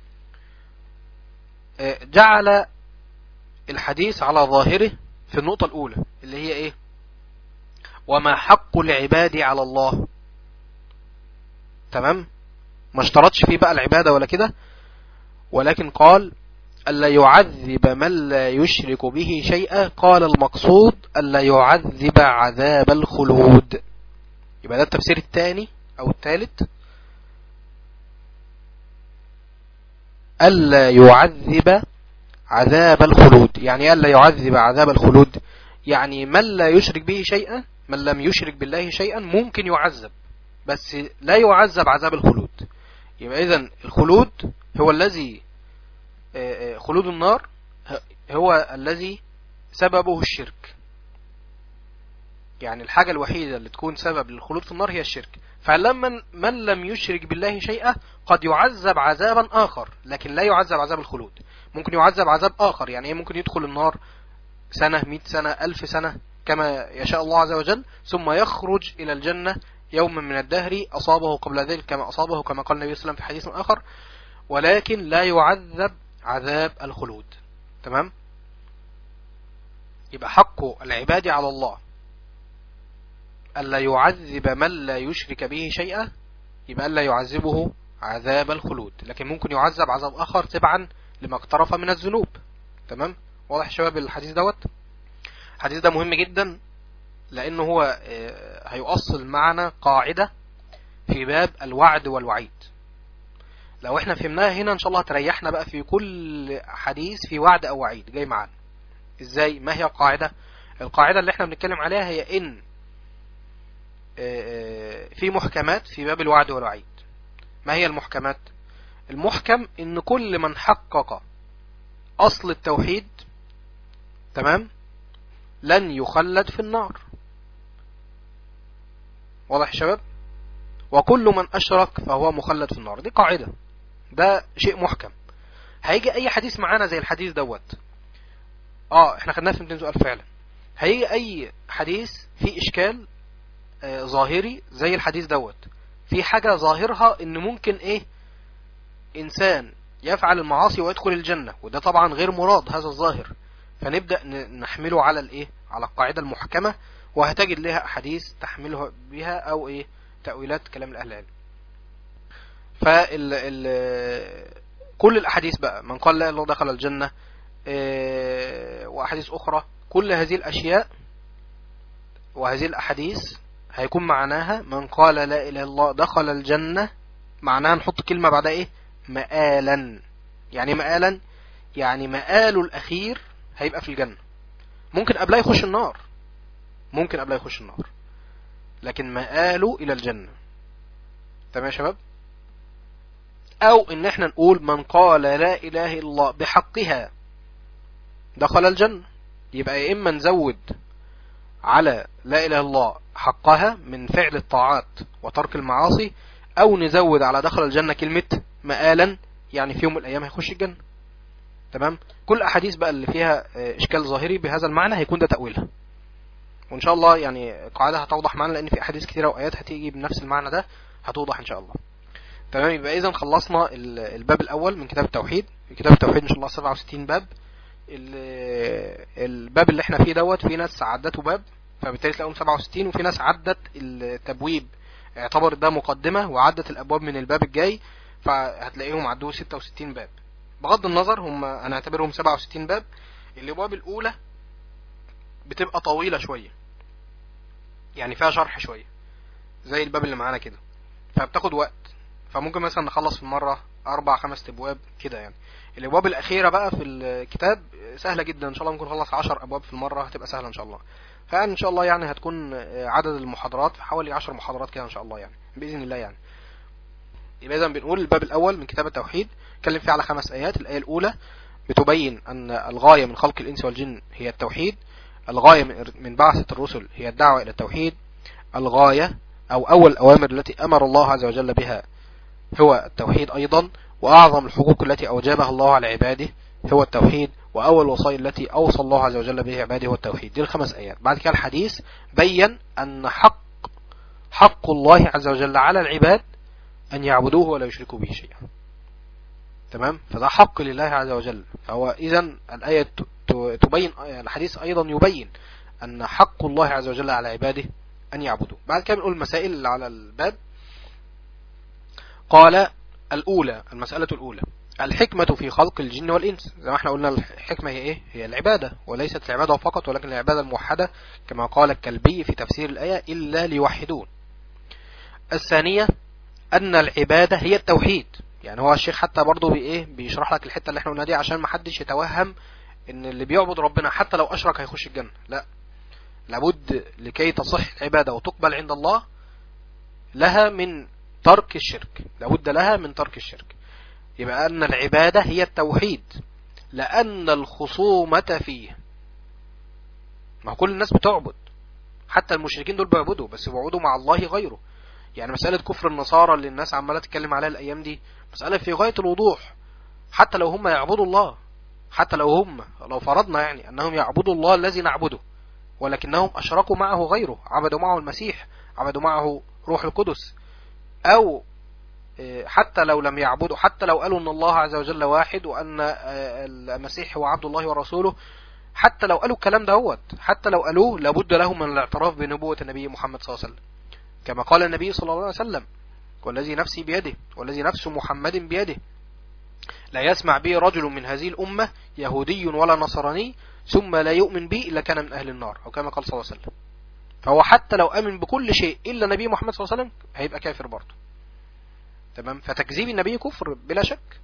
جعل الحديث على ظاهره في النقطة الأولى اللي هي إيه وما حق العباد على الله تمام ما اشترطش فيه بقى العبادة ولا كده ولكن قال ألا يعذب من لا يشرك به شيئا قال المقصود ألا يعذب عذاب الخلود يبقى ده التفسير الثاني أو الثالث ألا يعذب عذاب الخلود يعني ألا يعذب عذاب الخلود يعني من لا يشرك به شيئا من لم يشرك بالله شيئا ممكن يعذب بس لا يعذب عذاب الخلود يبقى إذن الخلود هو الذي خلود النار هو الذي سببه الشرك يعني الحاجة الوحيدة اللي تكون سبب للخلود في النار هي الشرك فلما من لم يشرك بالله شيئا قد يعذب عذابا آخر لكن لا يعذب عذاب الخلود ممكن يعذب عذاب آخر يعني ممكن يدخل النار سنة مئة سنة ألف سنة كما يشاء الله عز وجل ثم يخرج إلى الجنة يوما من الدهر أصابه قبل ذلك كما أصابه كما قال النبي صلى الله عليه وسلم في حديث آخر ولكن لا يعذب عذاب الخلود تمام يبقى حق العباد على الله ألا يعذب من لا يشرك به شيئا يبقى ألا يعذبه عذاب الخلود لكن ممكن يعذب عذاب آخر تبعا لما اقترف من الذنوب تمام واضح شباب الحديث دوت الحديث ده مهم جدا لأنه هو هيؤصل معنا قاعدة في باب الوعد والوعيد لو احنا فهمناها هنا ان شاء الله هتريحنا بقى في كل حديث في وعد او وعيد جاي معانا ازاي ما هي القاعدة القاعدة اللي احنا بنتكلم عليها هي ان في محكمات في باب الوعد والوعيد ما هي المحكمات المحكم ان كل من حقق اصل التوحيد تمام لن يخلد في النار واضح يا شباب وكل من اشرك فهو مخلد في النار دي قاعدة ده شيء محكم هيجي اي حديث معانا زي الحديث دوت اه احنا خدناه في 200 سؤال فعلا هيجي اي حديث فيه اشكال آه ظاهري زي الحديث دوت في حاجة ظاهرها ان ممكن ايه انسان يفعل المعاصي ويدخل الجنة وده طبعا غير مراد هذا الظاهر فنبدأ نحمله على الايه على القاعدة المحكمة وهتجد لها احاديث تحملها بها او ايه تأويلات كلام الاهل العلم فال ال كل الاحاديث بقى من قال لا الله دخل الجنة واحاديث اخرى كل هذه الاشياء وهذه الاحاديث هيكون معناها من قال لا إله إلا الله دخل الجنة معناها نحط كلمة بعدها إيه مآلا يعني مآلا يعني مآله الأخير هيبقى في الجنة ممكن قبلها يخش النار ممكن قبلها يخش النار لكن مآله إلى الجنة تمام يا شباب أو إن احنا نقول من قال لا إله إلا الله بحقها دخل الجنة يبقى يا إما نزود على لا إله إلا الله حقها من فعل الطاعات وترك المعاصي أو نزود على دخل الجنة كلمة مآلا يعني في يوم من الأيام هيخش الجنة تمام كل أحاديث بقى اللي فيها إشكال ظاهري بهذا المعنى هيكون ده تأويلها وإن شاء الله يعني قاعدة هتوضح معنا لأن في أحاديث كثيرة وآيات هتيجي بنفس المعنى ده هتوضح إن شاء الله تمام يبقى إذا خلصنا الباب الأول من كتاب التوحيد كتاب التوحيد إن شاء الله 67 باب الباب اللي احنا فيه دوت في ناس عدته باب فبالتالي تلاقيهم 67 وفي ناس عدت التبويب اعتبر ده مقدمة وعدت الأبواب من الباب الجاي فهتلاقيهم عدوه 66 باب بغض النظر هم أنا اعتبرهم 67 باب الأبواب الأولى بتبقى طويلة شوية يعني فيها شرح شوية زي الباب اللي معانا كده فبتاخد وقت فممكن مثلا نخلص في مرة أربع خمس أبواب كده يعني الأبواب الأخيرة بقى في الكتاب سهلة جدا إن شاء الله ممكن نخلص 10 أبواب في المرة هتبقى سهلة إن شاء الله فان ان شاء الله يعني هتكون عدد المحاضرات في حوالي 10 محاضرات كده ان شاء الله يعني باذن الله يعني يبقى اذا بنقول الباب الاول من كتاب التوحيد اتكلم فيه على خمس ايات الايه الاولى بتبين ان الغايه من خلق الانس والجن هي التوحيد الغايه من بعثه الرسل هي الدعوه الى التوحيد الغايه او اول الاوامر التي امر الله عز وجل بها هو التوحيد ايضا واعظم الحقوق التي اوجبها الله على عباده هو التوحيد وأول الوصايا التي أوصى الله عز وجل به عباده هو التوحيد دي الخمس آيات بعد كده الحديث بين أن حق حق الله عز وجل على العباد أن يعبدوه ولا يشركوا به شيئا تمام فده حق لله عز وجل فهو إذا الآية تبين الحديث أيضا يبين أن حق الله عز وجل على عباده أن يعبدوه بعد كده بنقول المسائل اللي على الباب قال الأولى المسألة الأولى الحكمة في خلق الجن والإنس زي ما احنا قلنا الحكمة هي ايه هي العبادة وليست العبادة فقط ولكن العبادة الموحدة كما قال الكلبي في تفسير الآية إلا ليوحدون الثانية أن العبادة هي التوحيد يعني هو الشيخ حتى برضه بإيه بيشرح لك الحتة اللي احنا قلنا دي عشان ما حدش يتوهم ان اللي بيعبد ربنا حتى لو أشرك هيخش الجنة لا لابد لكي تصح العبادة وتقبل عند الله لها من ترك الشرك لابد لها من ترك الشرك يبقى أن العبادة هي التوحيد لأن الخصومة فيه ما كل الناس بتعبد حتى المشركين دول بيعبدوا بس بيعبدوا مع الله غيره يعني مسألة كفر النصارى اللي الناس عمالة تتكلم عليها الأيام دي مسألة في غاية الوضوح حتى لو هم يعبدوا الله حتى لو هم لو فرضنا يعني أنهم يعبدوا الله الذي نعبده ولكنهم أشركوا معه غيره عبدوا معه المسيح عبدوا معه روح القدس أو حتى لو لم يعبدوا حتى لو قالوا ان الله عز وجل واحد وان المسيح هو عبد الله ورسوله حتى لو قالوا الكلام دهوت حتى لو قالوه لابد لهم من الاعتراف بنبوة النبي محمد صلى الله عليه وسلم كما قال النبي صلى الله عليه وسلم والذي نفسي بيده والذي نفس محمد بيده لا يسمع بي رجل من هذه الأمة يهودي ولا نصراني ثم لا يؤمن بي إلا كان من أهل النار أو كما قال صلى الله عليه وسلم فهو حتى لو أمن بكل شيء إلا نبي محمد صلى الله عليه وسلم هيبقى كافر برضه تمام فتكذيب النبي كفر بلا شك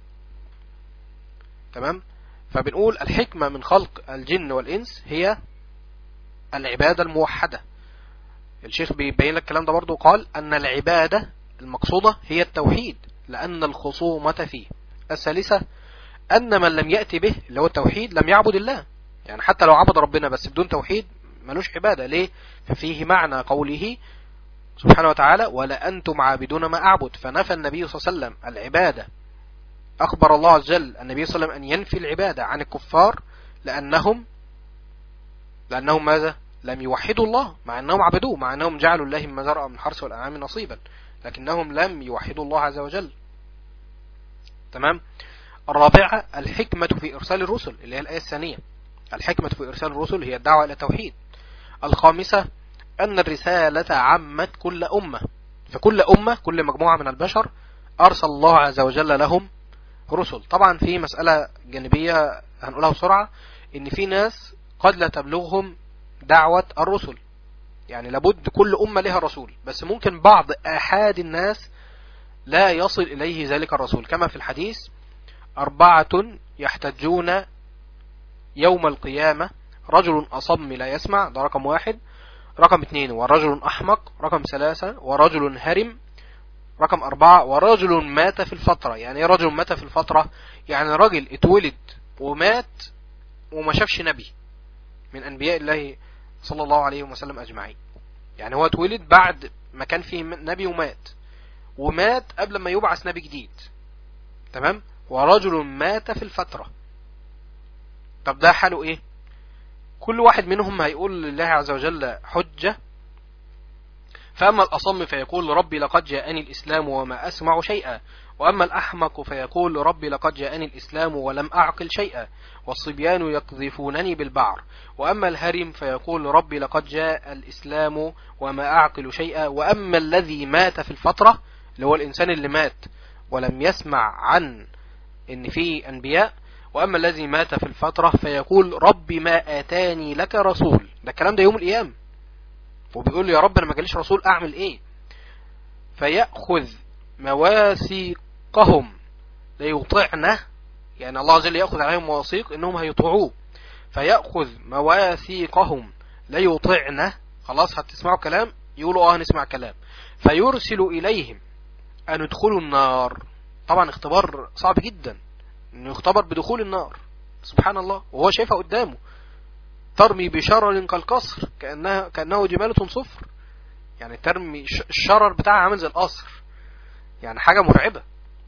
تمام فبنقول الحكمة من خلق الجن والإنس هي العبادة الموحدة الشيخ بيبين لك الكلام ده برضو قال أن العبادة المقصودة هي التوحيد لأن الخصومة فيه الثالثة أن من لم يأتي به اللي هو التوحيد لم يعبد الله يعني حتى لو عبد ربنا بس بدون توحيد ملوش عبادة ليه ففيه معنى قوله سبحانه وتعالى ولا أنتم عابدون ما أعبد فنفى النبي صلى الله عليه وسلم العبادة أخبر الله عز وجل النبي صلى الله عليه وسلم أن ينفي العبادة عن الكفار لأنهم لأنهم ماذا لم يوحدوا الله مع أنهم عبدوه مع أنهم جعلوا الله مما زرع من الحرث والأنعام نصيبا لكنهم لم يوحدوا الله عز وجل تمام الرابعة الحكمة في إرسال الرسل اللي هي الآية الثانية الحكمة في إرسال الرسل هي الدعوة إلى التوحيد الخامسة أن الرسالة عمت كل أمة فكل أمة كل مجموعة من البشر أرسل الله عز وجل لهم رسل طبعا في مسألة جانبية هنقولها بسرعة إن في ناس قد لا تبلغهم دعوة الرسل يعني لابد كل أمة لها رسول بس ممكن بعض آحاد الناس لا يصل إليه ذلك الرسول كما في الحديث أربعة يحتجون يوم القيامة رجل أصم لا يسمع ده رقم واحد رقم اثنين ورجل أحمق رقم ثلاثة ورجل هرم رقم أربعة ورجل مات في الفترة يعني ايه رجل مات في الفترة يعني راجل اتولد ومات وما شافش نبي من أنبياء الله صلى الله عليه وسلم أجمعين يعني هو اتولد بعد ما كان فيه نبي ومات ومات قبل ما يبعث نبي جديد تمام ورجل مات في الفترة طب ده حاله ايه كل واحد منهم هيقول لله عز وجل حجة فأما الأصم فيقول ربي لقد جاءني الإسلام وما أسمع شيئا وأما الأحمق فيقول ربي لقد جاءني الإسلام ولم أعقل شيئا والصبيان يقذفونني بالبعر وأما الهرم فيقول ربي لقد جاء الإسلام وما أعقل شيئا وأما الذي مات في الفترة اللي هو الإنسان اللي مات ولم يسمع عن إن في أنبياء وأما الذي مات في الفترة فيقول ربي ما آتاني لك رسول ده الكلام ده يوم القيامة وبيقول يا رب أنا ما جاليش رسول أعمل إيه فيأخذ مواثيقهم ليطعنا يعني الله عز وجل يأخذ عليهم مواثيق إنهم هيطيعوه فيأخذ مواثيقهم ليطعنا خلاص هتسمعوا كلام يقولوا اه هنسمع كلام فيرسل إليهم أن ادخلوا النار طبعا اختبار صعب جدا انه يختبر بدخول النار سبحان الله وهو شايفها قدامه ترمي بشرر كالقصر كأنها كأنه جمالة صفر يعني ترمي الشرر بتاعها عامل زي القصر يعني حاجة مرعبة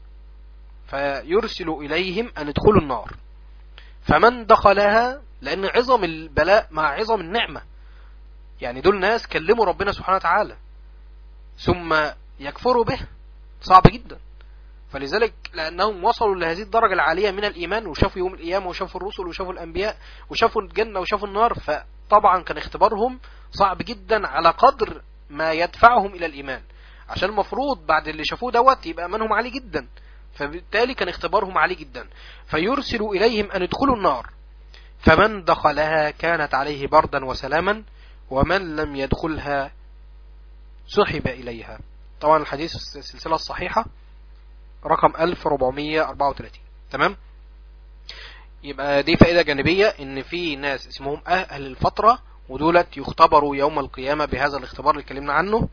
فيرسل إليهم أن ادخلوا النار فمن دخلها لأن عظم البلاء مع عظم النعمة يعني دول ناس كلموا ربنا سبحانه وتعالى ثم يكفروا به صعب جدا فلذلك لأنهم وصلوا لهذه الدرجة العالية من الإيمان وشافوا يوم القيامة وشافوا الرسل وشافوا الأنبياء وشافوا الجنة وشافوا النار فطبعا كان اختبارهم صعب جدا على قدر ما يدفعهم إلى الإيمان عشان المفروض بعد اللي شافوه دوت يبقى إيمانهم عالي جدا فبالتالي كان اختبارهم عالي جدا فيرسل إليهم أن يدخلوا النار فمن دخلها كانت عليه بردا وسلاما ومن لم يدخلها سحب إليها طبعا الحديث السلسلة الصحيحة رقم 1434 تمام يبقى دي فائدة جانبية ان في ناس اسمهم اهل الفترة ودولت يختبروا يوم القيامة بهذا الاختبار اللي اتكلمنا عنه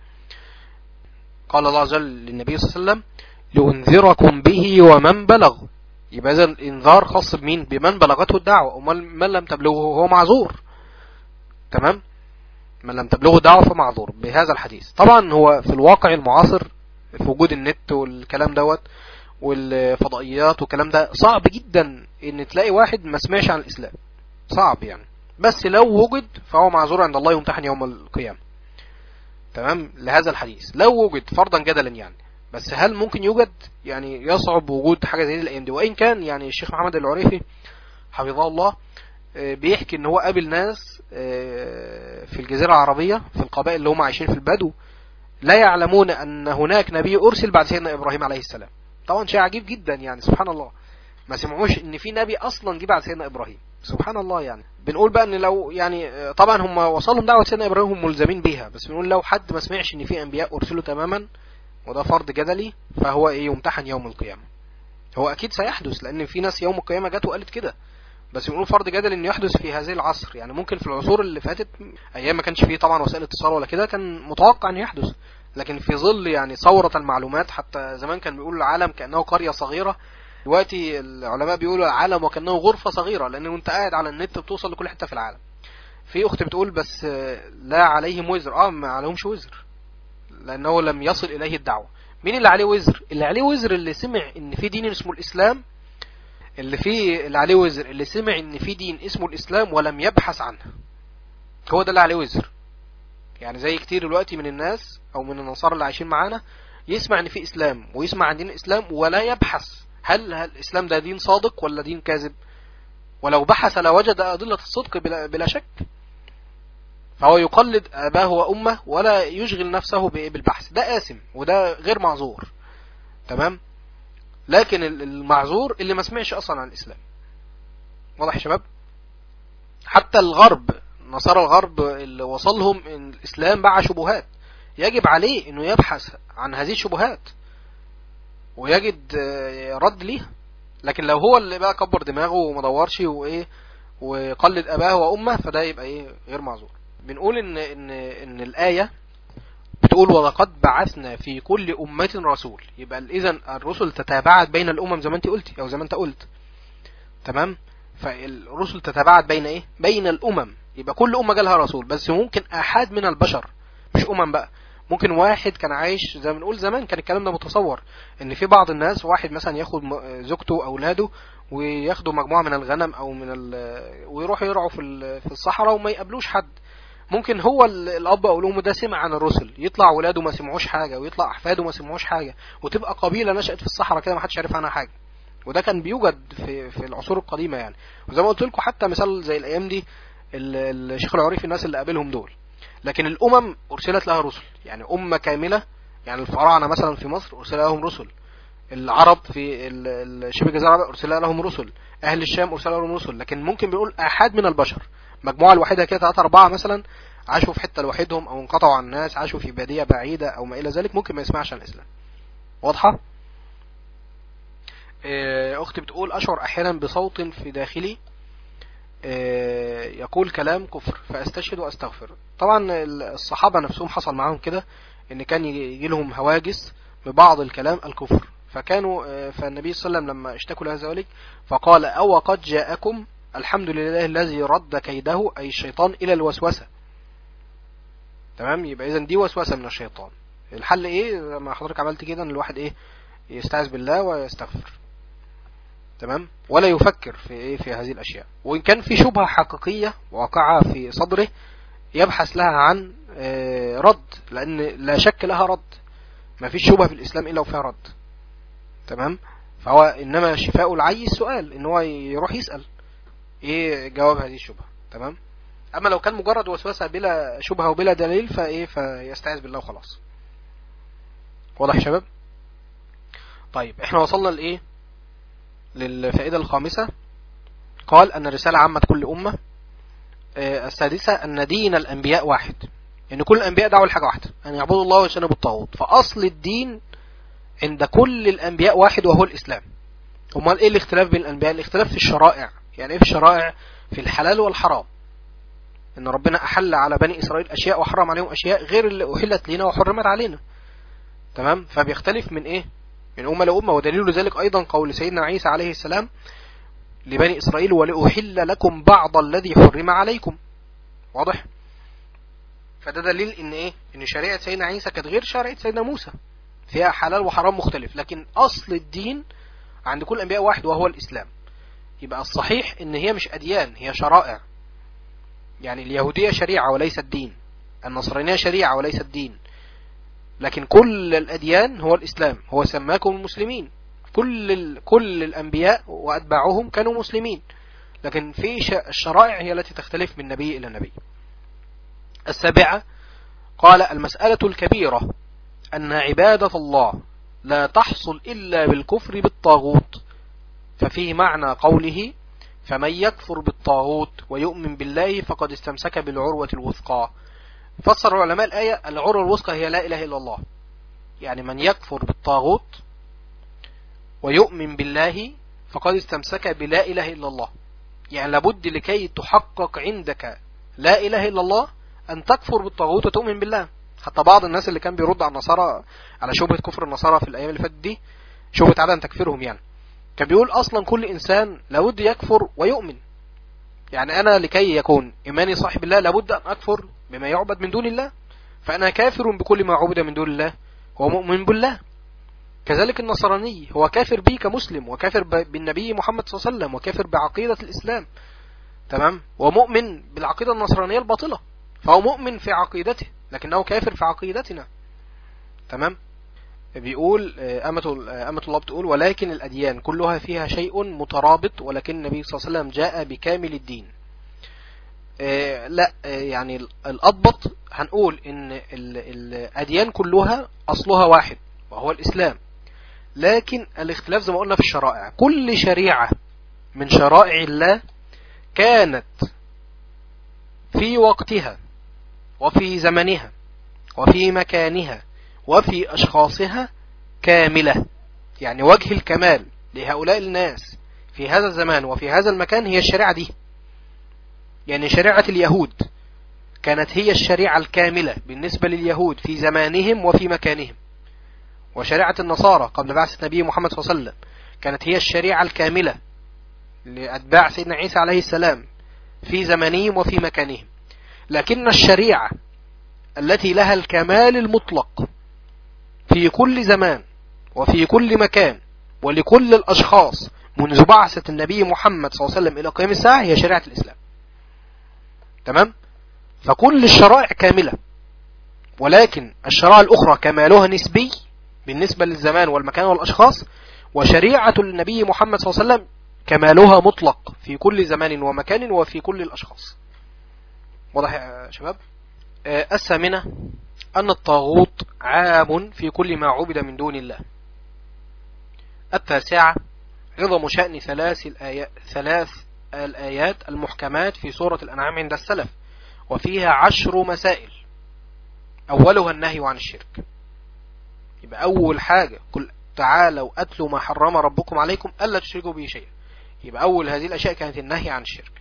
قال الله عز وجل للنبي صلى الله عليه وسلم لأنذركم به ومن بلغ يبقى اذا الانذار خاص بمين بمن بلغته الدعوة ومن لم تبلغه هو معذور تمام من لم تبلغه الدعوة فمعذور بهذا الحديث طبعا هو في الواقع المعاصر في وجود النت والكلام دوت والفضائيات والكلام ده صعب جدا ان تلاقي واحد ما سمعش عن الاسلام صعب يعني بس لو وجد فهو معذور عند الله يمتحن يوم القيامة تمام لهذا الحديث لو وجد فرضا جدلا يعني بس هل ممكن يوجد يعني يصعب وجود حاجة زي دي الايام دي وان كان يعني الشيخ محمد العريفي حفظه الله بيحكي ان هو قابل ناس في الجزيرة العربية في القبائل اللي هم عايشين في البدو لا يعلمون أن هناك نبي أرسل بعد سيدنا إبراهيم عليه السلام طبعا شيء عجيب جدا يعني سبحان الله ما سمعوش ان في نبي اصلا جه بعد سيدنا ابراهيم سبحان الله يعني بنقول بقى ان لو يعني طبعا هم وصلهم دعوه سيدنا ابراهيم هم ملزمين بيها بس بنقول لو حد ما سمعش ان في انبياء ارسلوا تماما وده فرض جدلي فهو ايه يمتحن يوم القيامه هو اكيد سيحدث لان في ناس يوم القيامه جت وقالت كده بس بنقول فرض جدل انه يحدث في هذه العصر يعني ممكن في العصور اللي فاتت ايام ما كانش فيه طبعا وسائل اتصال ولا كده كان متوقع ان يحدث لكن في ظل يعني ثورة المعلومات حتى زمان كان بيقول العالم كأنه قرية صغيرة دلوقتي العلماء بيقولوا العالم وكأنه غرفة صغيرة لأن وانت قاعد على النت بتوصل لكل حتة في العالم في أخت بتقول بس لا عليهم وزر اه ما عليهمش وزر لأنه لم يصل إليه الدعوة مين اللي عليه وزر اللي عليه وزر اللي سمع ان في دين اسمه الإسلام اللي فيه اللي عليه وزر اللي سمع ان في دين اسمه الإسلام ولم يبحث عنه هو ده اللي عليه وزر يعني زي كتير دلوقتي من الناس او من النصارى اللي عايشين معانا يسمع ان في اسلام ويسمع عن دين الاسلام ولا يبحث هل, هل الاسلام ده دين صادق ولا دين كاذب ولو بحث لوجد ادلة الصدق بلا, بلا شك فهو يقلد اباه وامه ولا يشغل نفسه بالبحث ده آثم وده غير معذور تمام لكن المعذور اللي ما سمعش اصلا عن الاسلام واضح يا شباب حتى الغرب نصارى الغرب اللي وصلهم ان الاسلام باع شبهات يجب عليه انه يبحث عن هذه الشبهات ويجد آه، رد ليها لكن لو هو اللي بقى كبر دماغه وما دورش وايه وقلد اباه وامه فده يبقى ايه غير معذور بنقول ان ان ان الايه بتقول ولقد بعثنا في كل امه رسول يبقى اذا الرسل تتابعت بين الامم زي ما انت قلتي او زي ما انت قلت تمام فالرسل تتابعت بين ايه بين الامم يبقى كل امه جالها رسول بس ممكن احد من البشر مش امم بقى ممكن واحد كان عايش زي ما بنقول زمان كان الكلام ده متصور ان في بعض الناس واحد مثلا ياخد م- زوجته واولاده وياخدوا مجموعه من الغنم او من ال... ويروحوا يرعوا في ال- في الصحراء وما يقابلوش حد ممكن هو ال- الاب او الام ده سمع عن الرسل يطلع ولاده ما سمعوش حاجه ويطلع احفاده ما سمعوش حاجه وتبقى قبيله نشأت في الصحراء كده ما حدش عارف عنها حاجه وده كان بيوجد في في العصور القديمه يعني وزي ما قلت لكم حتى مثال زي الايام دي ال- الشيخ العريفي الناس اللي قابلهم دول لكن الامم ارسلت لها رسل يعني امه كامله يعني الفراعنه مثلا في مصر ارسل لهم رسل العرب في ال- ال- شبه الجزيره العربيه ارسل لهم رسل اهل الشام ارسل لهم رسل لكن ممكن بنقول احد من البشر مجموعه الواحده كده ثلاثه اربعه مثلا عاشوا في حته لوحدهم او انقطعوا عن الناس عاشوا في باديه بعيده او ما الى ذلك ممكن ما يسمعش عن الاسلام واضحه آه، اختي بتقول اشعر احيانا بصوت في داخلي آه، يقول كلام كفر فاستشهد واستغفر طبعا الصحابه نفسهم حصل معاهم كده ان كان يجي لهم هواجس ببعض الكلام الكفر فكانوا آه، فالنبي صلى الله عليه وسلم لما اشتكوا له ذلك فقال او قد جاءكم الحمد لله الذي رد كيده اي الشيطان الى الوسوسه تمام يبقى اذا دي وسوسه من الشيطان الحل ايه لما حضرتك عملت كده ان الواحد ايه يستعذ بالله ويستغفر تمام ولا يفكر في ايه في هذه الاشياء وان كان في شبهه حقيقيه واقعه في صدره يبحث لها عن آه، رد لان لا شك لها رد ما فيش شبهه في الاسلام الا وفيها رد تمام فهو انما شفاء العي السؤال ان هو يروح يسال ايه جواب هذه الشبهه تمام اما لو كان مجرد وسوسه بلا شبهه وبلا دليل فايه فيستعذ بالله وخلاص واضح يا شباب طيب احنا وصلنا لايه للفائدة الخامسة قال أن الرسالة عامة كل أمة آه، السادسة أن دين الأنبياء واحد إن كل الأنبياء دعوا لحاجة واحدة أن يعبدوا الله ويجتنبوا الطاغوت فأصل الدين عند كل الأنبياء واحد وهو الإسلام أمال إيه الاختلاف بين الأنبياء الاختلاف في الشرائع يعني إيه في الشرائع في الحلال والحرام إن ربنا أحل على بني إسرائيل أشياء وحرم عليهم أشياء غير اللي أحلت لنا وحرمت علينا تمام فبيختلف من إيه من أمة لأمة ودليل ذلك أيضا قول سيدنا عيسى عليه السلام لبني إسرائيل ولأحل لكم بعض الذي حرم عليكم واضح فده دليل ان ايه ان شريعة سيدنا عيسى كانت غير شريعة سيدنا موسى فيها حلال وحرام مختلف لكن اصل الدين عند كل الانبياء واحد وهو الاسلام يبقى الصحيح ان هي مش اديان هي شرائع يعني اليهودية شريعة وليست دين النصرانية شريعة وليست دين لكن كل الاديان هو الاسلام هو سماكم المسلمين كل ال... كل الانبياء واتباعهم كانوا مسلمين لكن في ش... الشرائع هي التي تختلف من نبي الى نبي السابعة قال المسألة الكبيرة أن عبادة الله لا تحصل إلا بالكفر بالطاغوت ففيه معنى قوله فمن يكفر بالطاغوت ويؤمن بالله فقد استمسك بالعروة الوثقى فسر علماء الآية العروة الوثقى هي لا إله إلا الله يعني من يكفر بالطاغوت ويؤمن بالله فقد استمسك بلا إله إلا الله يعني لابد لكي تحقق عندك لا إله إلا الله أن تكفر بالطاغوت وتؤمن بالله حتى بعض الناس اللي كان بيرد على النصارى على شبهة كفر النصارى في الأيام اللي فاتت دي شبهة عدم تكفيرهم يعني كان بيقول أصلا كل إنسان لابد يكفر ويؤمن يعني أنا لكي يكون إيماني صاحب الله لابد أن أكفر بما يعبد من دون الله فأنا كافر بكل ما عبد من دون الله هو مؤمن بالله كذلك النصراني هو كافر به كمسلم وكافر بالنبي محمد صلى الله عليه وسلم وكافر بعقيدة الإسلام تمام ومؤمن بالعقيدة النصرانية الباطلة فهو مؤمن في عقيدته لكنه كافر في عقيدتنا تمام بيقول أمة, أمة الله بتقول ولكن الأديان كلها فيها شيء مترابط ولكن النبي صلى الله عليه وسلم جاء بكامل الدين لا يعني الأضبط هنقول إن الأديان كلها أصلها واحد وهو الإسلام لكن الاختلاف زي ما قلنا في الشرائع كل شريعة من شرائع الله كانت في وقتها وفي زمنها وفي مكانها وفي أشخاصها كاملة يعني وجه الكمال لهؤلاء الناس في هذا الزمان وفي هذا المكان هي الشريعة دي يعني شريعة اليهود كانت هي الشريعة الكاملة بالنسبة لليهود في زمانهم وفي مكانهم وشريعة النصارى قبل بعثة نبي محمد صلى الله عليه وسلم كانت هي الشريعة الكاملة لأتباع سيدنا عيسى عليه السلام في زمانهم وفي مكانهم لكن الشريعة التي لها الكمال المطلق في كل زمان وفي كل مكان ولكل الأشخاص منذ بعثة النبي محمد صلى الله عليه وسلم إلى قيام الساعة هي شريعة الإسلام تمام فكل الشرائع كاملة ولكن الشرائع الأخرى كمالها نسبي بالنسبة للزمان والمكان والأشخاص وشريعة النبي محمد صلى الله عليه وسلم كمالها مطلق في كل زمان ومكان وفي كل الأشخاص واضح يا شباب الثامنة أن الطاغوت عام في كل ما عبد من دون الله التاسعة عظم شأن ثلاث الآيات, ثلاث الآيات المحكمات في سورة الأنعام عند السلف وفيها عشر مسائل أولها النهي عن الشرك يبقى أول حاجة قل تعالوا أتلوا ما حرم ربكم عليكم ألا تشركوا به شيئا يبقى أول هذه الأشياء كانت النهي عن الشرك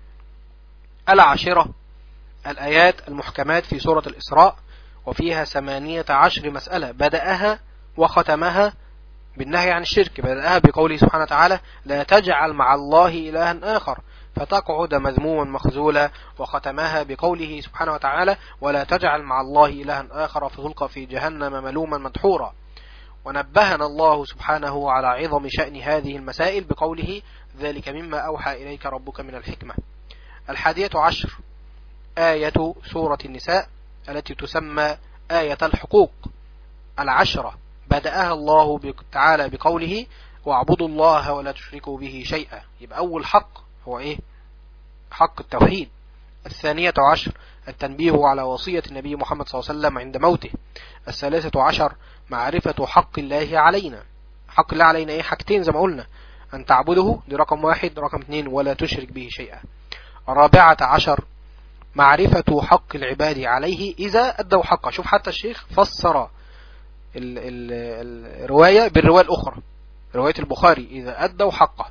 العاشرة الآيات المحكمات في سورة الإسراء وفيها ثمانية عشر مسألة بدأها وختمها بالنهي عن الشرك بدأها بقوله سبحانه وتعالى لا تجعل مع الله إلها آخر فتقعد مذموما مخزولا وختمها بقوله سبحانه وتعالى ولا تجعل مع الله إلها آخر فتلقى في جهنم ملوما مدحورا ونبهنا الله سبحانه على عظم شأن هذه المسائل بقوله ذلك مما أوحى إليك ربك من الحكمة الحادية عشر آية سورة النساء التي تسمى آية الحقوق العشرة بدأها الله تعالى بقوله واعبدوا الله ولا تشركوا به شيئا يبقى أول حق هو إيه حق التوحيد الثانية عشر التنبيه على وصية النبي محمد صلى الله عليه وسلم عند موته الثالثة عشر معرفة حق الله علينا حق الله علينا ايه حاجتين زي ما قلنا ان تعبده دي رقم واحد رقم اثنين ولا تشرك به شيئا الرابعة عشر معرفة حق العباد عليه إذا أدوا حقه شوف حتى الشيخ فسر ال ال الرواية بالرواية الأخرى رواية البخاري إذا أدوا حقه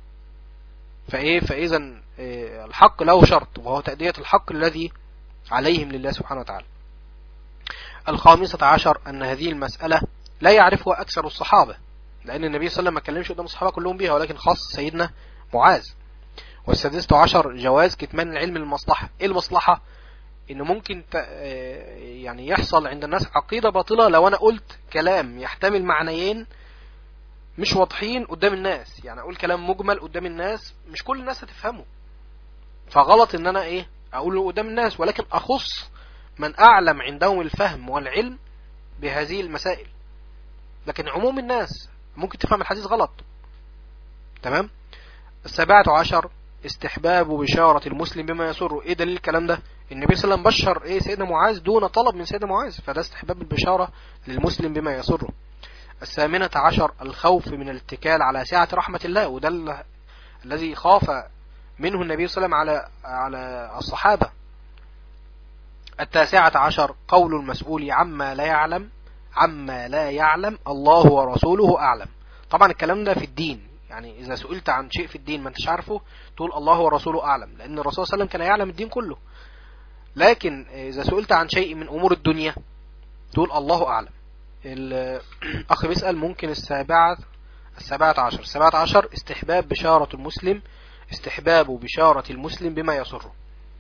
فإيه فإذا الحق له شرط وهو تأدية الحق الذي عليهم لله سبحانه وتعالى الخامسة عشر أن هذه المسألة لا يعرفها أكثر الصحابة لأن النبي صلى الله عليه وسلم ما كلمش قدام الصحابة كلهم بها ولكن خاص سيدنا معاذ والسادسة عشر جواز كتمان العلم للمصلحة ايه المصلحة انه ممكن يعني يحصل عند الناس عقيدة باطلة لو انا قلت كلام يحتمل معنيين مش واضحين قدام الناس يعني اقول كلام مجمل قدام الناس مش كل الناس هتفهمه فغلط ان انا ايه اقوله قدام الناس ولكن اخص من اعلم عندهم الفهم والعلم بهذه المسائل لكن عموم الناس ممكن تفهم الحديث غلط تمام السابعة عشر استحباب بشارة المسلم بما يسره ايه دليل الكلام ده النبي صلى الله عليه وسلم بشر ايه سيدنا معاذ دون طلب من سيدنا معاذ فده استحباب البشارة للمسلم بما يسره الثامنة عشر الخوف من الاتكال على سعة رحمة الله وده الذي خاف منه النبي صلى الله عليه وسلم على على الصحابة التاسعة عشر قول المسؤول عما لا يعلم عما لا يعلم الله ورسوله أعلم طبعا الكلام ده في الدين يعني إذا سئلت عن شيء في الدين ما انتش عارفه تقول الله ورسوله أعلم لأن الرسول صلى الله عليه وسلم كان يعلم الدين كله لكن إذا سئلت عن شيء من أمور الدنيا تقول الله أعلم الأخ بيسأل ممكن السابعة السابعة عشر السابعة عشر استحباب بشارة المسلم استحباب بشارة المسلم بما يسره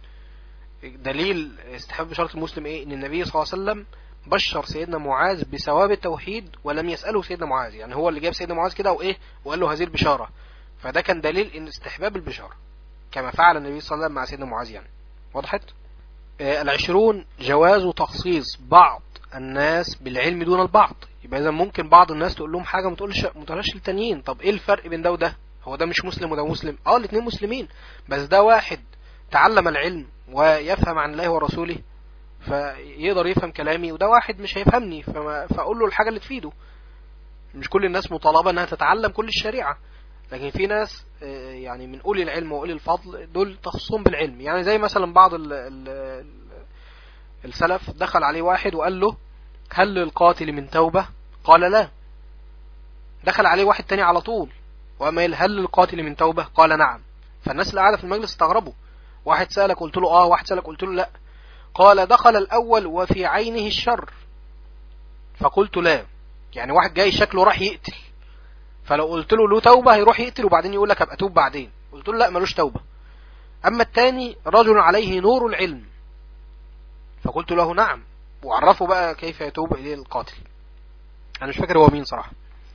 دليل استحباب بشارة المسلم ايه ان النبي صلى الله عليه وسلم بشر سيدنا معاذ بثواب التوحيد ولم يسأله سيدنا معاذ يعني هو اللي جاب سيدنا معاذ كده وايه وقال له هذه البشارة فده كان دليل ان استحباب البشارة كما فعل النبي صلى الله عليه وسلم مع سيدنا معاذ يعني وضحت آه العشرون جواز تخصيص بعض الناس بالعلم دون البعض يبقى اذا ممكن بعض الناس تقول لهم حاجة ما تقولش ما تقولهاش للتانيين طب ايه الفرق بين ده وده هو ده مش مسلم وده مسلم اه الاثنين مسلمين بس ده واحد تعلم العلم ويفهم عن الله ورسوله فيقدر يفهم كلامي وده واحد مش هيفهمني فما فاقول له الحاجة اللي تفيده مش كل الناس مطالبة انها تتعلم كل الشريعة لكن في ناس آه، يعني من أولي العلم وأولي الفضل دول تخصهم بالعلم يعني زي مثلا بعض ال ال السلف دخل عليه واحد وقال له هل للقاتل من توبة قال لا دخل عليه واحد تاني على طول وقام قال هل للقاتل من توبة قال نعم فالناس اللي قاعدة في المجلس استغربوا واحد سألك قلت له اه واحد سألك قلت له لا قال دخل الأول وفي عينه الشر فقلت لا يعني واحد جاي شكله راح يقتل فلو قلت له له توبة هيروح يقتل وبعدين يقول لك ابقى توب بعدين قلت له لا ملوش توبة أما الثاني رجل عليه نور العلم فقلت له نعم وعرفه بقى كيف يتوب إليه القاتل أنا مش فاكر هو مين صراحة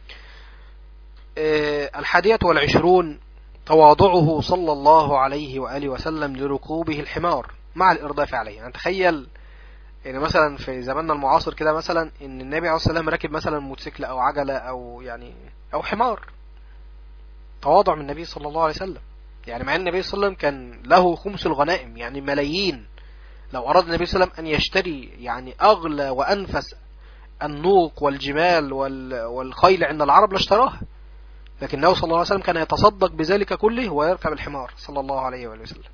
آه، الحادية والعشرون تواضعه صلى الله عليه وآله وسلم لركوبه الحمار مع الإرداف عليه يعني تخيل يعني مثلا في زماننا المعاصر كده مثلا ان النبي عليه الصلاة والسلام راكب مثلا موتوسيكل او عجلة او يعني او حمار تواضع من النبي صلى الله عليه وسلم يعني مع ان النبي صلى الله عليه وسلم كان له خمس الغنائم يعني ملايين لو اراد النبي صلى الله عليه وسلم ان يشتري يعني اغلى وانفس النوق والجمال وال- والخيل عند العرب لاشتراها لكنه صلى الله عليه وسلم كان يتصدق بذلك كله ويركب الحمار صلى الله عليه وآله وسلم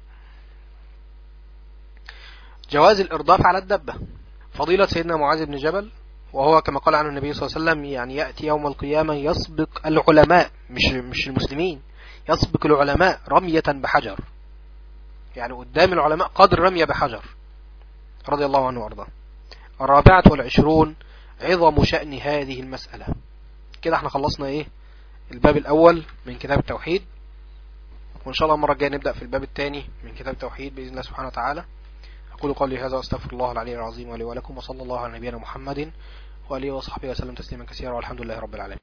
جواز الإرضاف على الدبة فضيلة سيدنا معاذ بن جبل وهو كما قال عنه النبي صلى الله عليه وسلم يعني يأتي يوم القيامة يسبق العلماء مش مش المسلمين يسبق العلماء رمية بحجر يعني قدام العلماء قدر رمية بحجر رضي الله عنه وارضاه الرابعة والعشرون عظم شأن هذه المسألة كده احنا خلصنا ايه الباب الأول من كتاب التوحيد وإن شاء الله المرة الجاية نبدأ في الباب الثاني من كتاب التوحيد بإذن الله سبحانه وتعالى أقول قولي هذا وأستغفر الله العلي العظيم ولي ولكم وصلى الله على نبينا محمد وآله وصحبه وسلم تسليما كثيرا والحمد لله رب العالمين